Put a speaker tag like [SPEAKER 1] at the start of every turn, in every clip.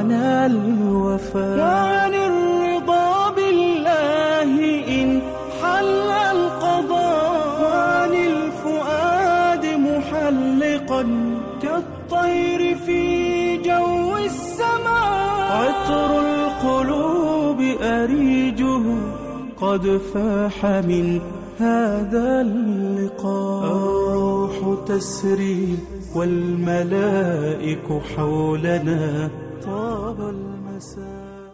[SPEAKER 1] وعن الوفاء وعن الرضا بالله إن حل القضاء وعن الفؤاد محلقا كالطير في جو السماء عطر القلوب أريجه قد فاح من هذا اللقاء الروح تسري والملائك حولنا طاب المساء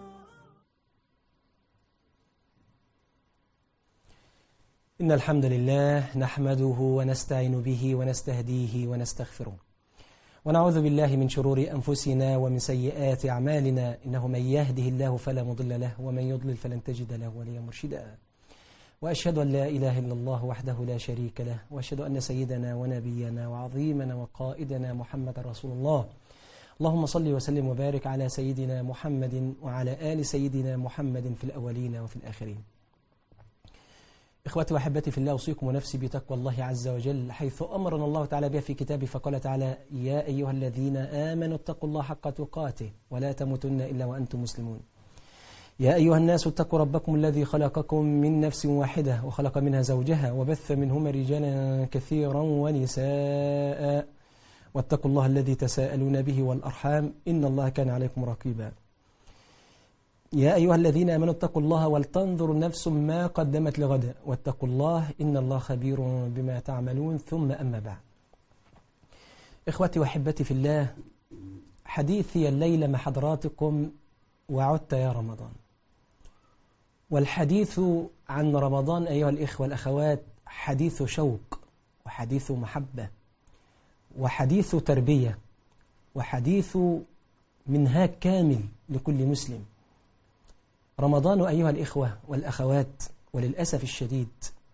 [SPEAKER 2] إن الحمد لله نحمده ونستعين به ونستهديه ونستغفره ونعوذ بالله من شرور أنفسنا ومن سيئات أعمالنا إنه من يهده الله فلا مضل له ومن يضلل فلن تجد له وليا مرشدا وأشهد أن لا إله إلا الله وحده لا شريك له وأشهد أن سيدنا ونبينا وعظيمنا وقائدنا محمد رسول الله اللهم صل وسلم وبارك على سيدنا محمد وعلى آل سيدنا محمد في الأولين وفي الآخرين إخوتي وأحبتي في الله أوصيكم ونفسي بتقوى الله عز وجل حيث أمرنا الله تعالى بها في كتابه فقال تعالى يا أيها الذين آمنوا اتقوا الله حق تقاته ولا تموتن إلا وأنتم مسلمون يا أيها الناس اتقوا ربكم الذي خلقكم من نفس واحدة وخلق منها زوجها وبث منهما رجالا كثيرا ونساء واتقوا الله الذي تساءلون به والأرحام إن الله كان عليكم رقيبا يا أيها الذين آمنوا اتقوا الله ولتنظر نفس ما قدمت لغد واتقوا الله إن الله خبير بما تعملون ثم أما بعد إخوتي وحبتي في الله حديثي الليلة مع حضراتكم وعدت يا رمضان والحديث عن رمضان أيها الإخوة والأخوات حديث شوق وحديث محبة وحديث تربية وحديث منهاج كامل لكل مسلم رمضان أيها الإخوة والأخوات وللأسف الشديد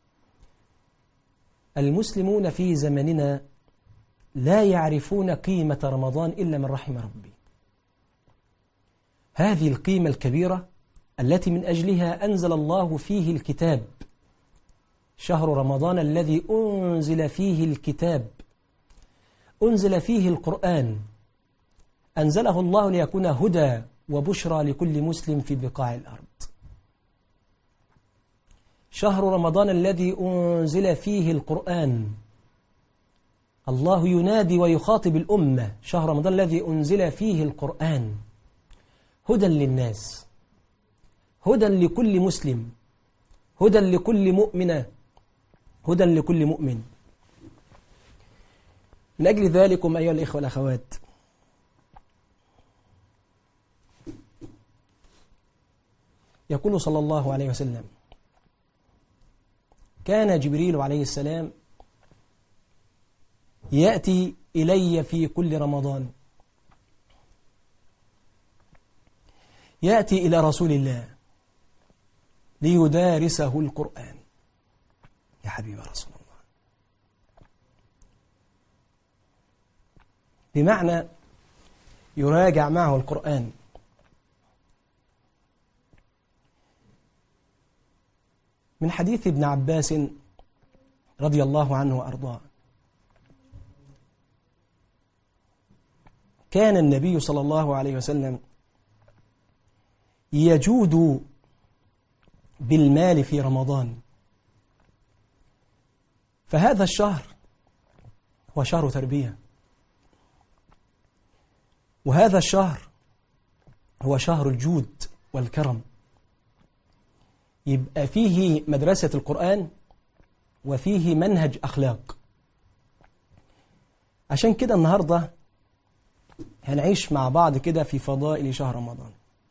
[SPEAKER 2] المسلمون في زمننا لا يعرفون قيمة رمضان إلا من رحم ربي هذه القيمة الكبيرة التي من أجلها أنزل الله فيه الكتاب شهر رمضان الذي أنزل فيه الكتاب أنزل فيه القرآن أنزله الله ليكون هدى وبشرى لكل مسلم في بقاع الأرض شهر رمضان الذي أنزل فيه القرآن الله ينادي ويخاطب الأمة شهر رمضان الذي أنزل فيه القرآن هدى للناس هدى لكل مسلم هدى لكل مؤمنة هدى لكل مؤمن من أجل ذلكم أيها الإخوة والأخوات يقول صلى الله عليه وسلم كان جبريل عليه السلام يأتي إلي في كل رمضان يأتي إلى رسول الله ليدارسه القرآن يا حبيب رسول الله بمعنى يراجع معه القرآن من حديث ابن عباس رضي الله عنه وأرضاه كان النبي صلى الله عليه وسلم يجود بالمال في رمضان فهذا الشهر هو شهر تربية وهذا الشهر هو شهر الجود والكرم يبقى فيه مدرسة القرآن وفيه منهج أخلاق عشان كده النهاردة هنعيش مع بعض كده في فضائل شهر رمضان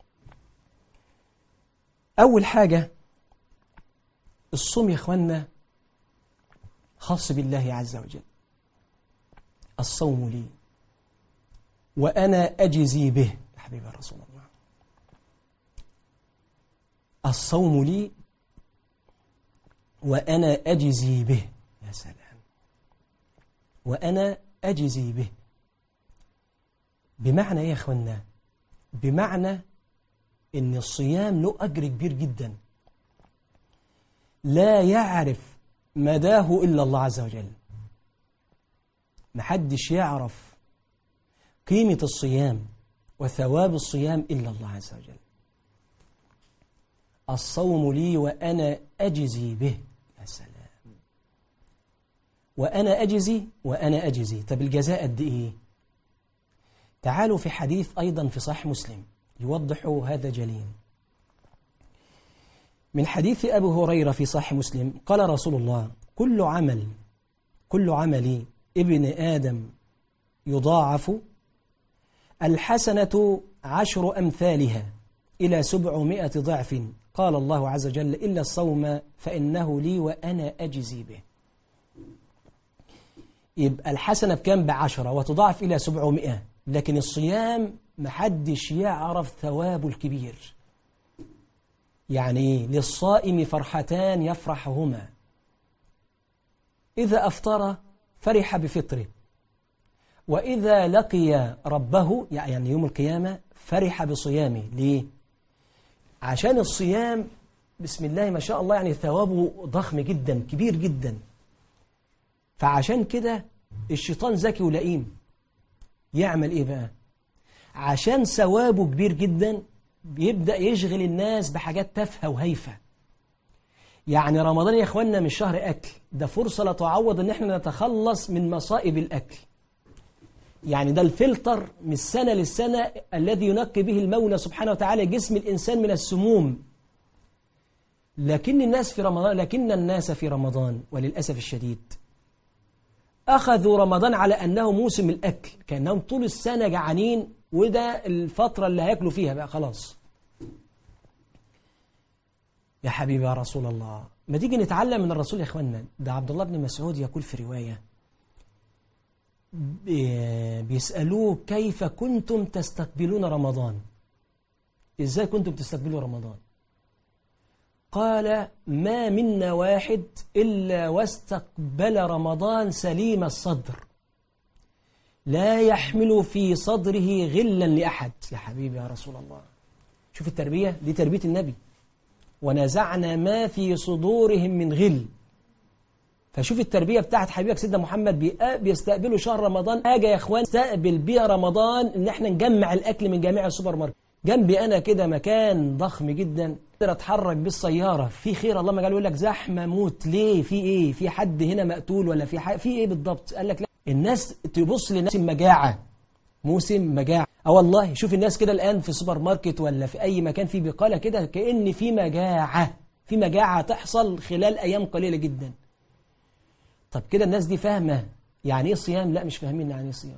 [SPEAKER 2] أول حاجة الصوم يا أخوانا خاص بالله عز وجل الصوم لي وأنا أجزي به حبيب رسول الله الصوم لي وأنا أجزي به يا سلام وأنا أجزي به بمعنى إيه يا أخوانا بمعنى إن الصيام له أجر كبير جدا لا يعرف مداه إلا الله عز وجل محدش يعرف قيمة الصيام وثواب الصيام إلا الله عز وجل الصوم لي وأنا أجزي به يا سلام وأنا أجزي وأنا أجزي طب الجزاء قد إيه تعالوا في حديث أيضا في صحيح مسلم يوضح هذا جليا من حديث أبو هريرة في صحيح مسلم قال رسول الله كل عمل كل عمل ابن آدم يضاعف الحسنة عشر أمثالها إلى سبعمائة ضعف قال الله عز وجل إلا الصوم فإنه لي وأنا أجزي به يبقى الحسنة بكام بعشرة وتضاعف إلى سبعمائة لكن الصيام محدش يعرف ثوابه الكبير يعني للصائم فرحتان يفرحهما إذا أفطر فرح بفطره وإذا لقي ربه يعني يوم القيامة فرح بصيامه ليه؟ عشان الصيام بسم الله ما شاء الله يعني ثوابه ضخم جدا كبير جدا فعشان كده الشيطان ذكي ولئيم يعمل ايه بقى عشان ثوابه كبير جدا بيبدأ يشغل الناس بحاجات تافهة وهيفة يعني رمضان يا اخوانا مش شهر أكل ده فرصة لا تعوض ان احنا نتخلص من مصائب الأكل يعني ده الفلتر من السنة للسنة الذي ينقي به المولى سبحانه وتعالى جسم الإنسان من السموم لكن الناس في رمضان لكن الناس في رمضان وللأسف الشديد أخذوا رمضان على أنه موسم الأكل كأنهم طول السنة جعانين وده الفترة اللي هياكلوا فيها بقى خلاص يا حبيبي يا رسول الله ما تيجي نتعلم من الرسول يا اخوانا ده عبد الله بن مسعود يقول في رواية بيسألوه كيف كنتم تستقبلون رمضان ازاي كنتم تستقبلوا رمضان قال ما منا واحد إلا واستقبل رمضان سليم الصدر لا يحمل في صدره غلا لأحد يا حبيبي يا رسول الله شوف التربية دي تربية النبي ونزعنا ما في صدورهم من غل فشوف التربية بتاعت حبيبك سيدنا محمد بيستقبلوا شهر رمضان حاجة يا اخوان استقبل بيها رمضان ان احنا نجمع الاكل من جميع السوبر ماركت جنبي انا كده مكان ضخم جدا اقدر اتحرك بالسيارة في خير الله ما قال يقول لك زحمة موت ليه في ايه في حد هنا مقتول ولا في حاجة في ايه بالضبط قال لك لا الناس تبص لناس مجاعة موسم مجاعة اه والله شوف الناس كده الآن في سوبر ماركت ولا في أي مكان في بقالة كده كأن في مجاعة في مجاعة تحصل خلال أيام قليلة جدا طب كده الناس دي فاهمة يعني ايه صيام لا مش فاهمين يعني ايه صيام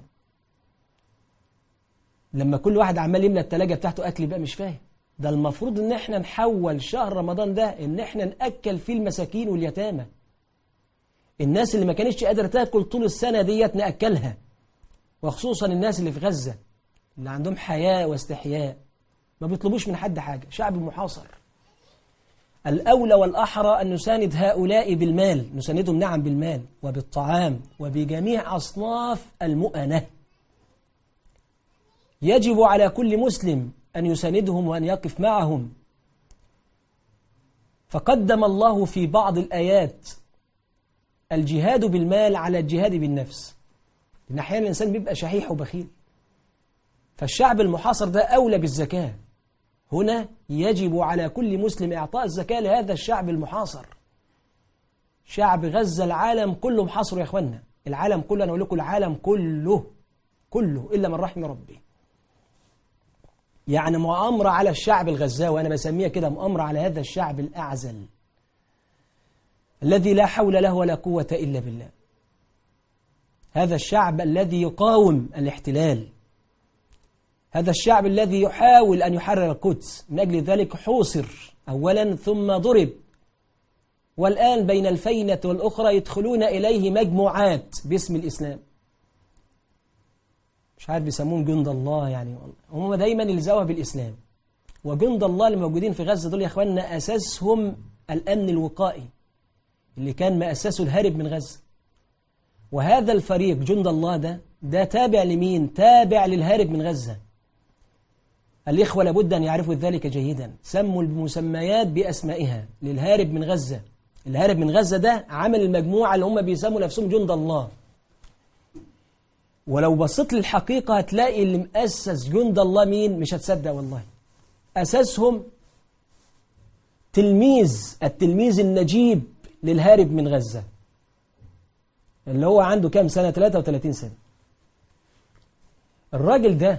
[SPEAKER 2] لما كل واحد عمال يملى التلاجة بتاعته أكل يبقى مش فاهم ده المفروض ان احنا نحول شهر رمضان ده ان احنا نأكل فيه المساكين واليتامى الناس اللي ما كانتش قادرة تاكل طول السنة ديت نأكلها وخصوصا الناس اللي في غزة اللي عندهم حياة واستحياء ما بيطلبوش من حد حاجة شعب محاصر الأولى والأحرى أن نساند هؤلاء بالمال نساندهم نعم بالمال وبالطعام وبجميع أصناف المؤنة يجب على كل مسلم أن يساندهم وأن يقف معهم فقدم الله في بعض الآيات الجهاد بالمال على الجهاد بالنفس لأن أحيانا الإنسان بيبقى شحيح وبخيل فالشعب المحاصر ده أولى بالزكاة هنا يجب على كل مسلم إعطاء الزكاة لهذا الشعب المحاصر شعب غزة العالم كله محاصر يا أخوانا العالم كله أنا أقول لكم العالم كله كله إلا من رحم ربي يعني مؤامرة على الشعب الغزاوي أنا بسميها كده مؤامرة على هذا الشعب الأعزل الذي لا حول له ولا قوة إلا بالله هذا الشعب الذي يقاوم الاحتلال هذا الشعب الذي يحاول أن يحرر القدس من أجل ذلك حوصر أولا ثم ضرب والآن بين الفينة والأخرى يدخلون إليه مجموعات باسم الإسلام مش عارف بيسموهم جند الله يعني هم دايما الزوا بالإسلام وجند الله اللي موجودين في غزة دول يا أخواننا أساسهم الأمن الوقائي اللي كان مأسسه الهارب من غزة وهذا الفريق جند الله ده ده تابع لمين؟ تابع للهارب من غزة الإخوة لابد أن يعرفوا ذلك جيدا سموا المسميات بأسمائها للهارب من غزة الهارب من غزة ده عمل المجموعة اللي هم بيسموا نفسهم جند الله ولو بصيت للحقيقة هتلاقي اللي مؤسس جند الله مين مش هتصدق والله أساسهم تلميذ التلميذ النجيب للهارب من غزة اللي هو عنده كام سنة 33 سنة الراجل ده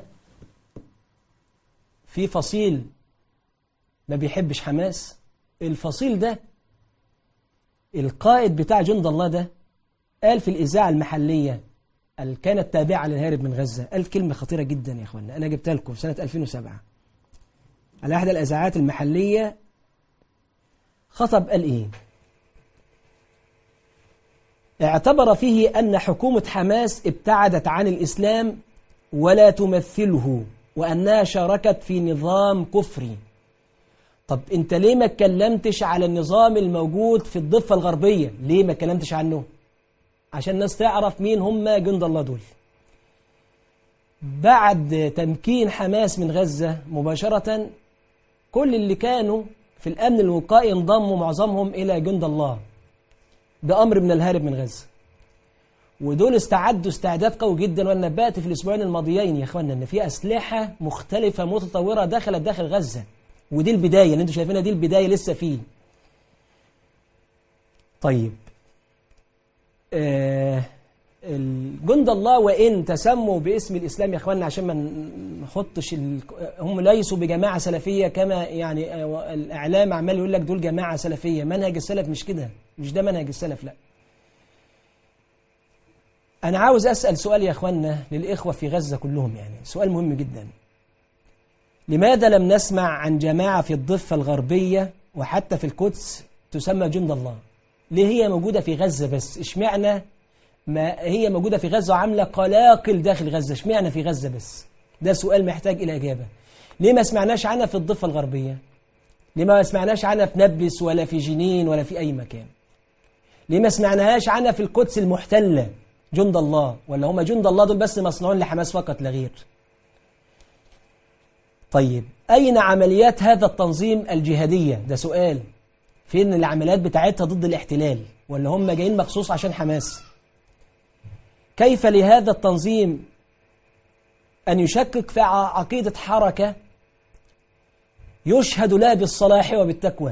[SPEAKER 2] في فصيل ما بيحبش حماس الفصيل ده القائد بتاع جند الله ده قال في الإذاعة المحلية اللي كانت تابعة للهارب من غزة قال كلمة خطيرة جدا يا أخوانا أنا جبتها لكم في سنة 2007 على أحد الإذاعات المحلية خطب قال إيه اعتبر فيه أن حكومة حماس ابتعدت عن الإسلام ولا تمثله وأنها شاركت في نظام كفري طب انت ليه ما اتكلمتش على النظام الموجود في الضفة الغربية ليه ما اتكلمتش عنه عشان الناس تعرف مين هم جند الله دول بعد تمكين حماس من غزة مباشرة كل اللي كانوا في الأمن الوقائي انضموا معظمهم إلى جند الله بأمر من الهارب من غزة ودول استعدوا استعداد قوي جدا وانا نبأت في الأسبوعين الماضيين يا اخوانا ان في أسلحة مختلفة متطورة دخلت داخل غزة ودي البداية اللي انتوا شايفينها دي البداية لسه فيه طيب آه جند الله وإن تسموا باسم الإسلام يا أخواننا عشان ما نحطش ال... هم ليسوا بجماعة سلفية كما يعني آه الإعلام عمال يقول لك دول جماعة سلفية منهج السلف مش كده مش ده منهج السلف لا أنا عاوز أسأل سؤال يا أخواننا للإخوة في غزة كلهم يعني سؤال مهم جدا لماذا لم نسمع عن جماعة في الضفة الغربية وحتى في القدس تسمى جند الله ليه هي موجودة في غزة بس اشمعنى ما هي موجودة في غزة وعاملة قلاقل داخل غزة اشمعنى في غزة بس ده سؤال محتاج إلى إجابة ليه ما سمعناش عنها في الضفة الغربية ليه ما سمعناش عنها في نبلس ولا في جنين ولا في أي مكان ليه ما سمعناهاش عنها في القدس المحتلة جند الله ولا هم جند الله دول بس مصنوعين لحماس فقط لا غير طيب أين عمليات هذا التنظيم الجهادية ده سؤال فين العمليات بتاعتها ضد الاحتلال ولا هم جايين مخصوص عشان حماس كيف لهذا التنظيم أن يشكك في عقيدة حركة يشهد لها بالصلاح وبالتقوى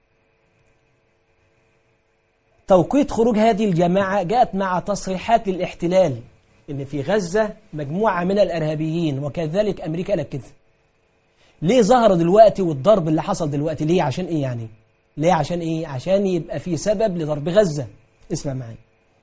[SPEAKER 2] توقيت خروج هذه الجماعة جاءت مع تصريحات للاحتلال إن في غزة مجموعة من الأرهابيين وكذلك أمريكا قالت كده ليه ظهر دلوقتي والضرب اللي حصل دلوقتي ليه عشان إيه يعني ليه عشان إيه عشان يبقى في سبب لضرب غزة اسمع معي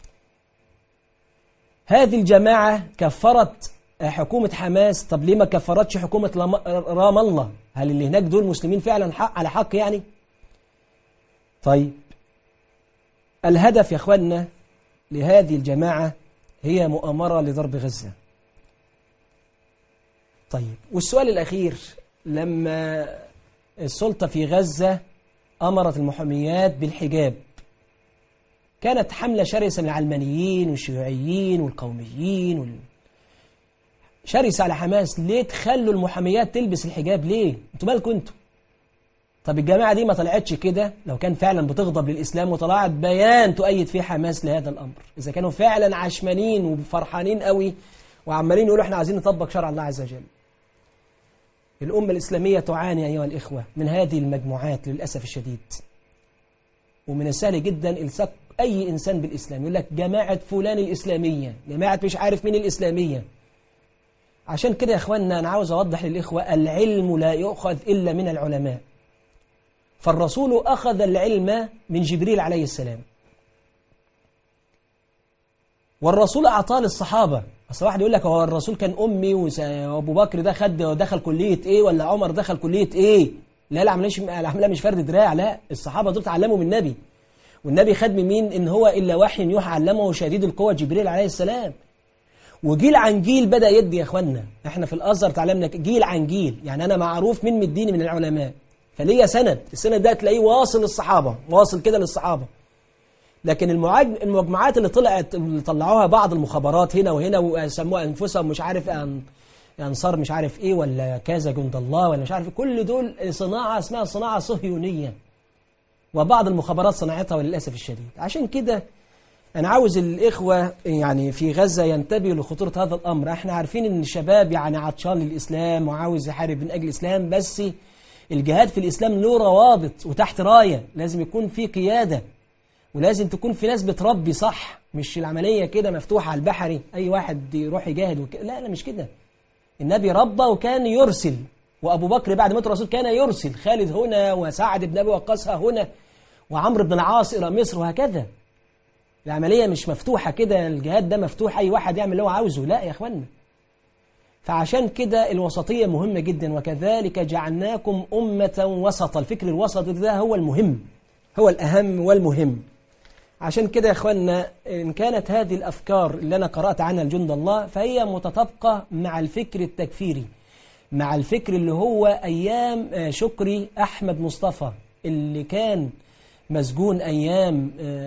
[SPEAKER 2] هذه الجماعة كفرت حكومة حماس طب ليه ما كفرتش حكومة رام الله هل اللي هناك دول مسلمين فعلا حق على حق يعني طيب الهدف يا اخوانا لهذه الجماعة هي مؤامرة لضرب غزة طيب والسؤال الأخير لما السلطة في غزة أمرت المحاميات بالحجاب كانت حملة شرسة من العلمانيين والشيوعيين والقوميين وال... شرسة على حماس ليه تخلوا المحاميات تلبس الحجاب ليه انتوا مالكم انتوا طب الجماعة دي ما طلعتش كده لو كان فعلا بتغضب للإسلام وطلعت بيان تؤيد فيه حماس لهذا الأمر إذا كانوا فعلا عشمانين وفرحانين قوي وعمالين يقولوا احنا عايزين نطبق شرع الله عز وجل الأمة الإسلامية تعاني أيها الإخوة من هذه المجموعات للأسف الشديد ومن السهل جدا إلصاق أي إنسان بالإسلام يقول لك جماعة فلان الإسلامية جماعة مش عارف مين الإسلامية عشان كده يا إخواننا أنا عاوز أوضح للإخوة العلم لا يؤخذ إلا من العلماء فالرسول أخذ العلم من جبريل عليه السلام والرسول أعطاه للصحابة أصل واحد يقول لك هو الرسول كان أمي وأبو بكر ده خد دخل كلية إيه ولا عمر دخل كلية إيه لا العملية العملية مش فرد دراع لا الصحابة دول تعلموا من النبي والنبي خد من مين إن هو إلا وحي يوحى علمه شديد القوة جبريل عليه السلام وجيل عن جيل بدأ يدي يا إخوانا إحنا في الأزهر تعلمنا جيل عن جيل يعني أنا معروف من مديني من العلماء فليا سند السند ده تلاقيه واصل للصحابة واصل كده للصحابة لكن المجموعات اللي طلعت اللي طلعوها بعض المخابرات هنا وهنا وسموها أنفسهم مش عارف أن أنصار مش عارف إيه ولا كذا جند الله ولا مش عارف كل دول صناعة اسمها صناعة صهيونية وبعض المخابرات صنعتها وللأسف الشديد عشان كده أنا عاوز الإخوة يعني في غزة ينتبهوا لخطورة هذا الأمر احنا عارفين ان الشباب يعني عطشان للإسلام وعاوز يحارب من أجل الإسلام بس الجهاد في الإسلام له روابط وتحت راية لازم يكون في قيادة ولازم تكون في ناس بتربي صح مش العملية كده مفتوحة على البحري أي واحد يروح يجاهد وك... لا لا مش كده النبي ربى وكان يرسل وأبو بكر بعد موت الرسول كان يرسل خالد هنا وسعد بن أبي وقاص هنا وعمرو بن العاص إلى مصر وهكذا العملية مش مفتوحة كده الجهاد ده مفتوح أي واحد يعمل اللي هو عاوزه لا يا أخوانا فعشان كده الوسطية مهمة جدا وكذلك جعلناكم أمة وسطا الفكر الوسط ده هو المهم هو الأهم والمهم عشان كده يا أخوانا إن كانت هذه الأفكار اللي أنا قرأت عنها الجند الله فهي متطابقة مع الفكر التكفيري مع الفكر اللي هو أيام شكري أحمد مصطفى اللي كان مسجون أيام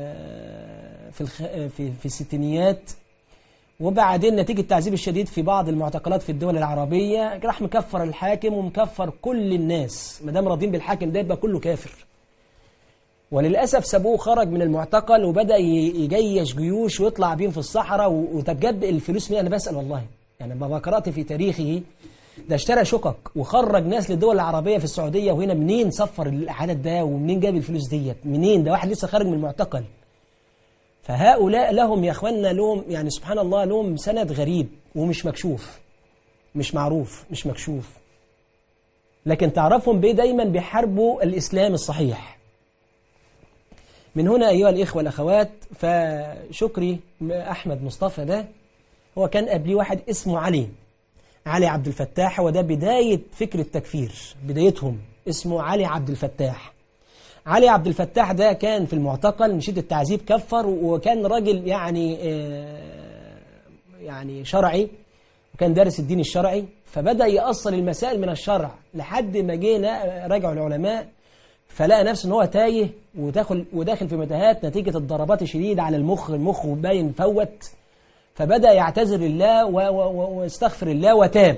[SPEAKER 2] في الخ... في في الستينيات وبعدين نتيجة التعذيب الشديد في بعض المعتقلات في الدول العربية راح مكفر الحاكم ومكفر كل الناس ما دام راضين بالحاكم ده يبقى كله كافر وللأسف سابوه خرج من المعتقل وبدأ يجيش جيوش ويطلع بيهم في الصحراء وطب جاب الفلوس منين أنا بسأل والله يعني ما قرأت في تاريخه ده اشترى شقق وخرج ناس للدول العربية في السعودية وهنا منين سفر العدد ده ومنين جاب الفلوس ديت منين ده واحد لسه خارج من المعتقل فهؤلاء لهم يا اخواننا لهم يعني سبحان الله لهم سند غريب ومش مكشوف مش معروف مش مكشوف لكن تعرفهم بيه دايما بيحاربوا الإسلام الصحيح من هنا أيها الإخوة والأخوات فشكري أحمد مصطفى ده هو كان قبليه واحد اسمه علي علي عبد الفتاح وده بداية فكر التكفير بدايتهم اسمه علي عبد الفتاح علي عبد الفتاح ده كان في المعتقل من شدة التعذيب كفر وكان راجل يعني يعني شرعي وكان دارس الدين الشرعي فبدأ يأصل المسائل من الشرع لحد ما جينا رجعوا العلماء فلقى نفسه ان هو تايه وداخل وداخل في متاهات نتيجة الضربات الشديدة على المخ المخ باين فوت فبدأ يعتذر الله واستغفر الله وتاب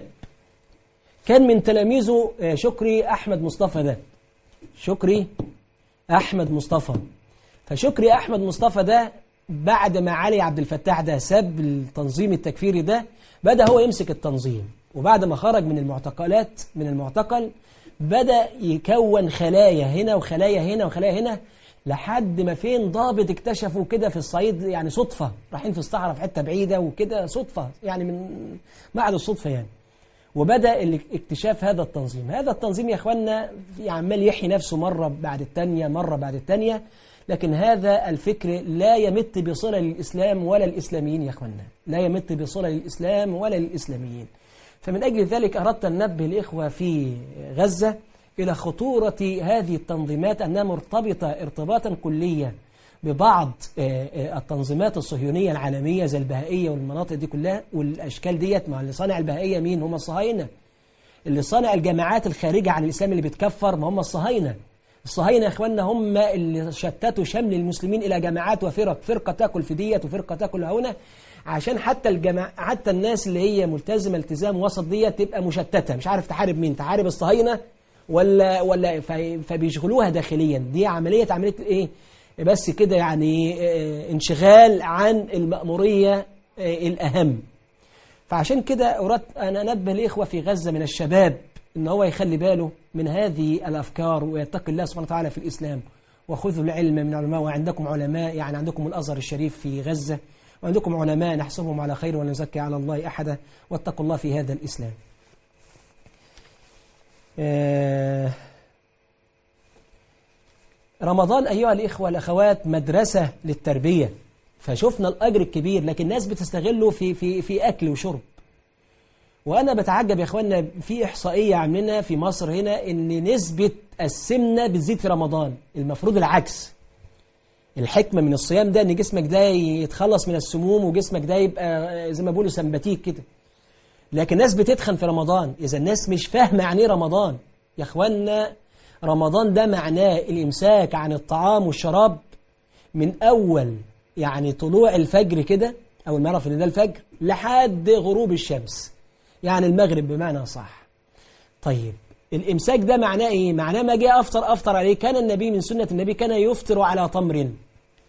[SPEAKER 2] كان من تلاميذه شكري أحمد مصطفى ده شكري أحمد مصطفى فشكري أحمد مصطفى ده بعد ما علي عبد الفتاح ده ساب التنظيم التكفيري ده بدأ هو يمسك التنظيم وبعد ما خرج من المعتقلات من المعتقل بدأ يكون خلايا هنا وخلايا هنا وخلايا هنا لحد ما فين ضابط اكتشفوا كده في الصعيد يعني صدفة رايحين في الصحراء في حتة بعيدة وكده صدفة يعني من بعد الصدفة يعني وبدأ اكتشاف هذا التنظيم هذا التنظيم يا أخوانا عمال يحيي نفسه مرة بعد التانية مرة بعد التانية لكن هذا الفكر لا يمت بصلة للإسلام ولا الإسلاميين يا أخوانا لا يمت بصلة للإسلام ولا للإسلاميين فمن أجل ذلك أردت أن ننبه الإخوة في غزة إلى خطورة هذه التنظيمات أنها مرتبطة ارتباطا كليا ببعض التنظيمات الصهيونية العالمية زي البهائية والمناطق دي كلها والأشكال ديت مع اللي صانع البهائية مين هم الصهاينة اللي صانع الجماعات الخارجة عن الإسلام اللي بتكفر ما هم الصهاينة الصهاينة يا إخواننا هم اللي شتتوا شمل المسلمين إلى جماعات وفرق فرقة تاكل في ديت وفرقة تاكل هنا عشان حتى الجماع حتى الناس اللي هي ملتزمة التزام وسط ديت تبقى مشتتة مش عارف تحارب مين تحارب الصهاينة ولا ولا فبيشغلوها داخليا دي عملية عملية ايه بس كده يعني انشغال عن المأمورية الأهم فعشان كده أردت أن أنبه الإخوة في غزة من الشباب إن هو يخلي باله من هذه الأفكار ويتقي الله سبحانه وتعالى في الإسلام وخذوا العلم من العلماء وعندكم علماء يعني عندكم الأزهر الشريف في غزة وعندكم علماء نحسبهم على خير ولا نزكي على الله أحدا واتقوا الله في هذا الإسلام رمضان أيها الإخوة الأخوات مدرسة للتربية فشفنا الأجر الكبير لكن الناس بتستغله في, في, في أكل وشرب وأنا بتعجب يا أخوانا في إحصائية عاملينها في مصر هنا إن نسبة السمنة بتزيد في رمضان المفروض العكس الحكمة من الصيام ده إن جسمك ده يتخلص من السموم وجسمك ده يبقى زي ما بيقولوا سمباتيك كده لكن الناس بتتخن في رمضان إذا الناس مش فاهمة يعني ايه رمضان يا أخوانا رمضان ده معناه الإمساك عن الطعام والشراب من أول يعني طلوع الفجر كده أول ما يعرف إن ده الفجر لحد غروب الشمس يعني المغرب بمعنى صح طيب الإمساك ده معناه إيه؟ معناه ما جاء أفطر أفطر عليه كان النبي من سنة النبي كان يفطر على تمر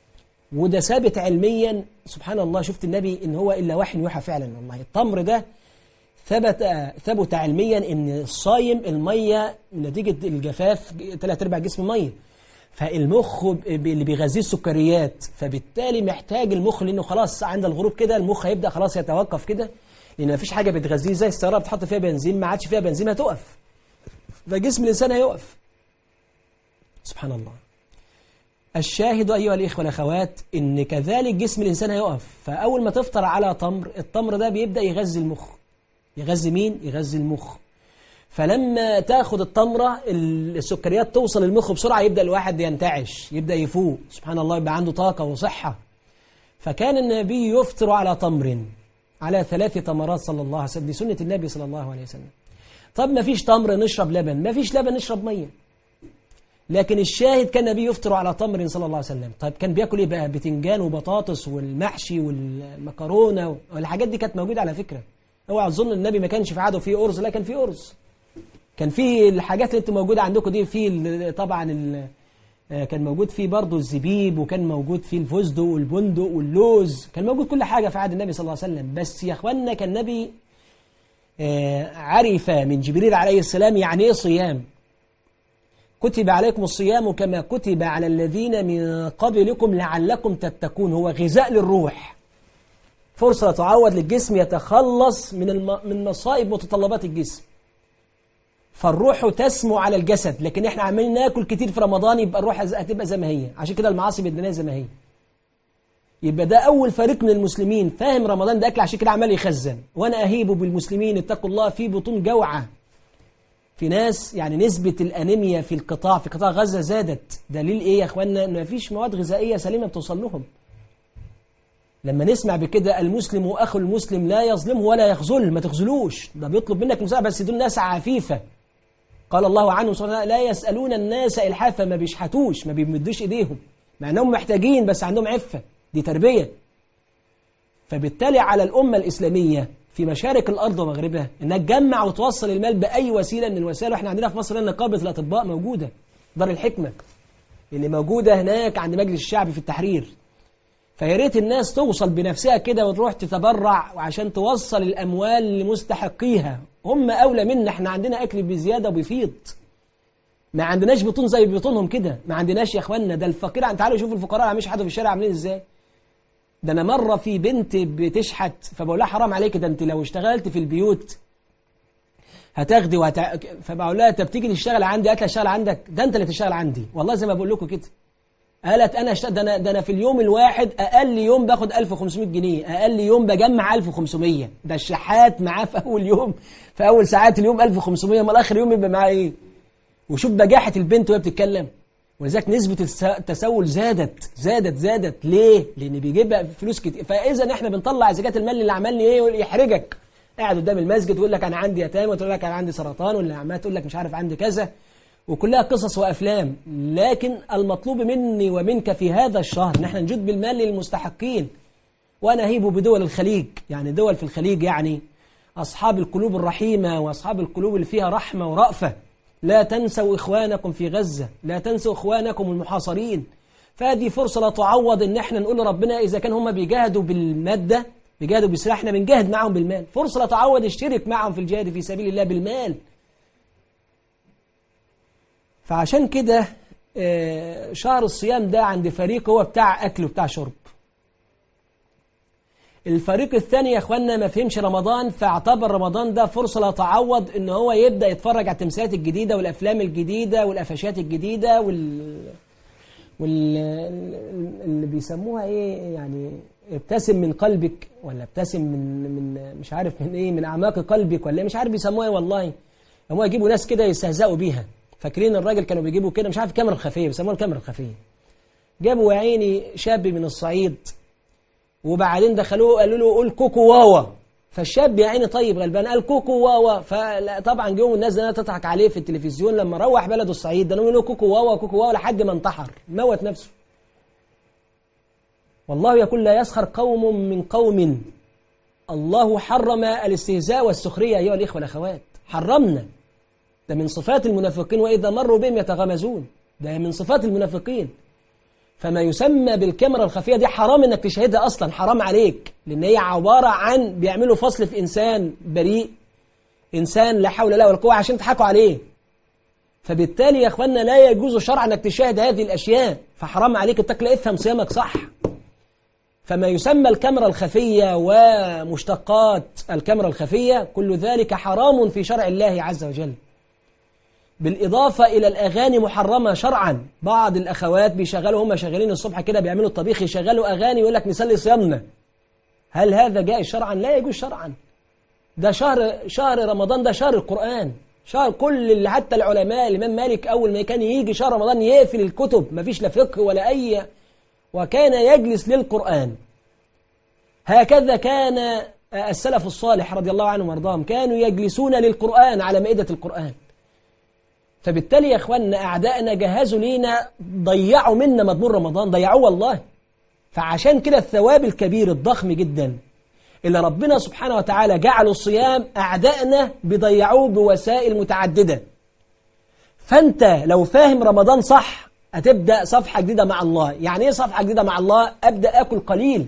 [SPEAKER 2] وده ثابت علميا سبحان الله شفت النبي إن هو إلا وحي يوحى فعلا والله التمر ده ثبت ثبت علميا ان الصايم الميه نتيجه الجفاف ثلاث ارباع جسم ميه فالمخ اللي بيغذيه السكريات فبالتالي محتاج المخ لانه خلاص عند الغروب كده المخ هيبدا خلاص يتوقف كده لان مفيش حاجه بتغذيه زي السياره بتحط فيها بنزين ما عادش فيها بنزين هتقف فجسم الانسان هيقف سبحان الله الشاهد أيها الإخوة والأخوات إن كذلك جسم الإنسان هيقف فأول ما تفطر على تمر التمر ده بيبدأ يغذي المخ يغذي مين؟ يغذي المخ فلما تاخد التمرة السكريات توصل للمخ بسرعة يبدأ الواحد ينتعش يبدأ يفوق سبحان الله يبقى عنده طاقة وصحة فكان النبي يفطر على تمر على ثلاث تمرات صلى الله عليه وسلم دي سنة النبي صلى الله عليه وسلم طب ما فيش تمر نشرب لبن ما فيش لبن نشرب مية لكن الشاهد كان النبي يفطر على تمر صلى الله عليه وسلم طيب كان بياكل ايه بقى بتنجان وبطاطس والمحشي والمكرونه والحاجات دي كانت موجوده على فكره اوعى تظن النبي ما كانش في عاده فيه ارز لا كان فيه ارز كان في الحاجات اللي انت موجوده عندكم دي في طبعا ال كان موجود فيه برضه الزبيب وكان موجود فيه الفستق والبندق واللوز كان موجود كل حاجه في عهد النبي صلى الله عليه وسلم بس يا اخوانا كان النبي عرف من جبريل عليه السلام يعني ايه صيام كتب عليكم الصيام كما كتب على الذين من قبلكم لعلكم تتقون هو غذاء للروح فرصة تعود للجسم يتخلص من الم... من مصائب متطلبات الجسم فالروح تسمو على الجسد لكن احنا عمالين ناكل كتير في رمضان يبقى الروح هتبقى زي ما هي عشان كده المعاصي بدنا زي ما هي يبقى ده أول فريق من المسلمين فاهم رمضان ده أكل عشان كده عمال يخزن وأنا أهيب بالمسلمين اتقوا الله في بطون جوعة في ناس يعني نسبة الأنيميا في القطاع في قطاع غزة زادت دليل إيه يا أخوانا إن مفيش مواد غذائية سليمة بتوصل لهم لما نسمع بكده المسلم وأخو المسلم لا يظلمه ولا يخذله ما تخذلوش ده بيطلب منك مساعدة بس دول ناس عفيفة قال الله عنه صلى لا يسألون الناس إلحافا ما بيشحتوش ما بيمدوش إيديهم مع أنهم محتاجين بس عندهم عفة دي تربية فبالتالي على الأمة الإسلامية في مشارق الأرض ومغربها إنها تجمع وتوصل المال بأي وسيلة من الوسائل وإحنا عندنا في مصر نقابة الأطباء موجودة دار الحكمة اللي موجودة هناك عند مجلس الشعب في التحرير فيا ريت الناس توصل بنفسها كده وتروح تتبرع وعشان توصل الأموال لمستحقيها هم أولى منا إحنا عندنا أكل بزيادة وبيفيض ما عندناش بطون زي بطونهم كده ما عندناش يا اخوانا ده الفقير تعالوا شوفوا الفقراء عاملين يشحتوا في الشارع عاملين ازاي ده انا مره في بنت بتشحت فبقول لها حرام عليك ده انت لو اشتغلت في البيوت هتاخدي وهت... فبقول لها انت بتيجي تشتغل عندي قالت لي اشتغل عندك ده انت اللي تشتغل عندي والله زي ما بقول لكم كده قالت انا اشتغل ده انا ده انا في اليوم الواحد اقل يوم باخد 1500 جنيه اقل يوم بجمع 1500 ده الشحات معاه في اول يوم في اول ساعات اليوم 1500 امال اخر يوم يبقى معاه ايه وشوف بجاحة البنت وهي بتتكلم ولذلك نسبة التسول زادت زادت زادت ليه؟ لأن بيجيب فلوس كتير فإذا إحنا بنطلع زكاة المال اللي عملني إيه يحرجك قاعد قدام المسجد ويقول لك أنا عندي يتامى وتقول لك أنا عندي سرطان ولا عمال تقول لك مش عارف عندي كذا وكلها قصص وأفلام لكن المطلوب مني ومنك في هذا الشهر إن إحنا نجد بالمال للمستحقين وأنا أهيب بدول الخليج يعني دول في الخليج يعني أصحاب القلوب الرحيمة وأصحاب القلوب اللي فيها رحمة ورأفة لا تنسوا إخوانكم في غزة لا تنسوا إخوانكم المحاصرين فهذه فرصة لا تعوض إن احنا نقول لربنا إذا كان هم بيجاهدوا بالمادة بيجاهدوا بالسلاح احنا بنجاهد معهم بالمال فرصة لا تعوض اشترك معهم في الجهاد في سبيل الله بالمال فعشان كده شهر الصيام ده عند فريق هو بتاع أكل وبتاع شرب الفريق الثاني يا اخوانا ما فهمش رمضان فاعتبر رمضان ده فرصة لا تعوض ان هو يبدأ يتفرج على التمثيلات الجديدة والافلام الجديدة والقفشات الجديدة وال وال اللي بيسموها ايه يعني ابتسم من قلبك ولا ابتسم من من مش عارف من ايه من اعماق قلبك ولا مش عارف بيسموها ايه والله هم يجيبوا ناس كده يستهزئوا بيها فاكرين الراجل كانوا بيجيبوا كده مش عارف الكاميرا الخفيه بيسموها الكاميرا الخفيه جابوا يا عيني شاب من الصعيد وبعدين دخلوه قالوا له قول كوكو واوا فالشاب يا عيني طيب غلبان قال كوكو واوا فطبعا جم الناس دي تضحك عليه في التلفزيون لما روح بلده الصعيد ده له كوكو واوا كوكو واوا لحد ما انتحر موت نفسه والله يقول لا يسخر قوم من قوم الله حرم الاستهزاء والسخرية أيها الإخوة والأخوات حرمنا ده من صفات المنافقين وإذا مروا بهم يتغمزون ده من صفات المنافقين فما يسمى بالكاميرا الخفية دي حرام انك تشاهدها اصلا حرام عليك لان هي عبارة عن بيعملوا فصل في انسان بريء انسان لا حول له ولا قوة عشان تضحكوا عليه فبالتالي يا اخوانا لا يجوز شرعا انك تشاهد هذه الاشياء فحرام عليك انك لا افهم صيامك صح فما يسمى الكاميرا الخفية ومشتقات الكاميرا الخفية كل ذلك حرام في شرع الله عز وجل بالإضافة إلى الأغاني محرمة شرعا بعض الأخوات بيشغلوا هم شغالين الصبح كده بيعملوا الطبيخ يشغلوا أغاني يقول لك نسلي صيامنا هل هذا جائز شرعا؟ لا يجوز شرعا ده شهر شهر رمضان ده شهر القرآن شهر كل اللي حتى العلماء الإمام مالك أول ما كان يجي شهر رمضان يقفل الكتب مفيش لا فقه ولا أي وكان يجلس للقرآن هكذا كان السلف الصالح رضي الله عنهم وارضاهم كانوا يجلسون للقرآن على مائدة القرآن فبالتالي يا اخواننا اعدائنا جهزوا لينا ضيعوا منا مضمون رمضان ضيعوه والله فعشان كده الثواب الكبير الضخم جدا اللي ربنا سبحانه وتعالى جعله الصيام اعدائنا بيضيعوه بوسائل متعدده فانت لو فاهم رمضان صح هتبدا صفحه جديده مع الله يعني ايه صفحه جديده مع الله ابدا اكل قليل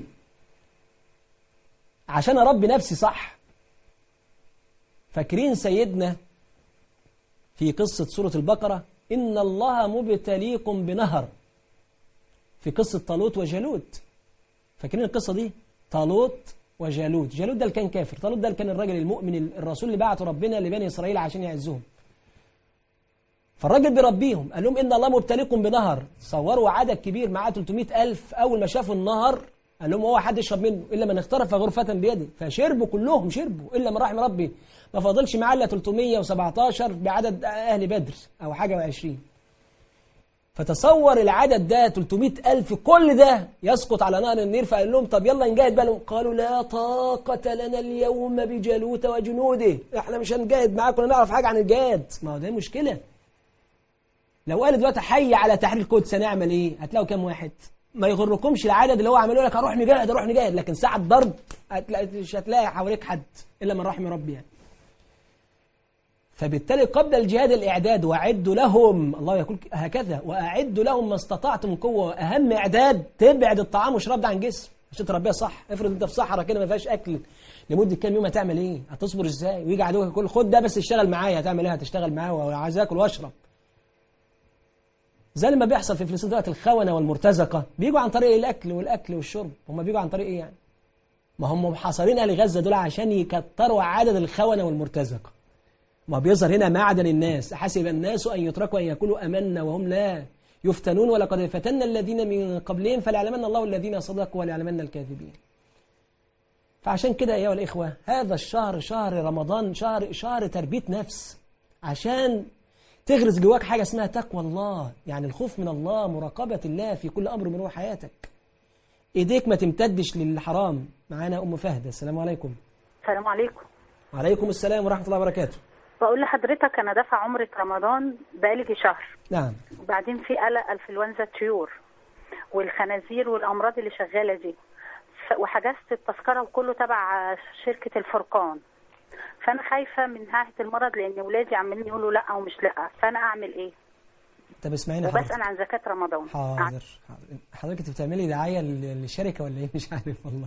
[SPEAKER 2] عشان اربي نفسي صح فاكرين سيدنا في قصة سورة البقرة إن الله مبتليكم بنهر في قصة طالوت وجالوت فاكرين القصة دي طالوت وجالوت جالوت ده اللي كان كافر طالوت ده اللي كان الراجل المؤمن الرسول اللي بعته ربنا لبني إسرائيل عشان يعزهم فالراجل بيربيهم قال لهم إن الله مبتليكم بنهر صوروا عدد كبير معاه 300 ألف أول ما شافوا النهر قال لهم هو حد يشرب منه إلا من اخترف غرفة بيده فشربوا كلهم شربوا إلا من رحم ربي ما فاضلش معاه الا 317 بعدد أهل بدر أو حاجة و20 فتصور العدد ده 300 ألف كل ده يسقط على نهر النيل فقال لهم طب يلا نجاهد بقى لهم قالوا لا طاقة لنا اليوم بجالوت وجنوده احنا مش هنجاهد معاكم نعرف حاجة عن الجهاد ما هو ده مشكلة لو قال دلوقتي حي على تحرير القدس هنعمل ايه هتلاقوا كام واحد ما يغركمش العدد اللي هو عملوا لك هروح نجاهد هروح نجاهد لكن ساعة ضرب هتلاقي مش هتلاقي حواليك حد إلا من رحم ربي يعني فبالتالي قبل الجهاد الإعداد وأعدوا لهم الله يقول هكذا وأعدوا لهم ما استطعتم قوة وأهم إعداد تبعد الطعام والشراب ده عن جسم عشان تربيها صح افرض أنت في صحراء كده ما فيهاش أكل لمدة كام يوم هتعمل إيه هتصبر إزاي ويجي عدوك يقول خد ده بس اشتغل معايا هتعمل إيه هتشتغل معاه وعايز آكل وأشرب زي ما بيحصل في فلسطين دلوقتي الخونة والمرتزقة بيجوا عن طريق الأكل والأكل والشرب هم بيجوا عن طريق إيه يعني ما هم محاصرين أهل غزة دول عشان يكتروا عدد الخونة والمرتزقة ما بيظهر هنا معدن الناس حسب الناس أن يتركوا أن يقولوا أمنا وهم لا يفتنون ولقد فتنا الذين من قبلهم فليعلمن الله الذين صدقوا وليعلمن الكاذبين فعشان كده أيها الإخوة هذا الشهر شهر رمضان شهر شهر تربية نفس عشان تغرس جواك حاجة اسمها تقوى الله يعني الخوف من الله مراقبة الله في كل أمر من أمور حياتك إيديك ما تمتدش للحرام معانا أم فهد السلام عليكم
[SPEAKER 3] السلام عليكم
[SPEAKER 2] وعليكم السلام ورحمة الله وبركاته
[SPEAKER 3] بقول لحضرتك انا دافع عمرة رمضان بقالي شهر
[SPEAKER 2] نعم
[SPEAKER 3] وبعدين في قلق انفلونزا الطيور والخنازير والامراض اللي شغاله دي ف- وحجزت التذكره وكله تبع شركه الفرقان فانا خايفه من ناحيه المرض لان ولادي عمالين يقولوا لا ومش لا فانا اعمل ايه
[SPEAKER 2] طب اسمعيني حضرتك
[SPEAKER 3] وبسال عن زكاه رمضان
[SPEAKER 2] حاضر حاضر حضرتك انت بتعملي دعاية لل- للشركة ولا ايه مش عارف والله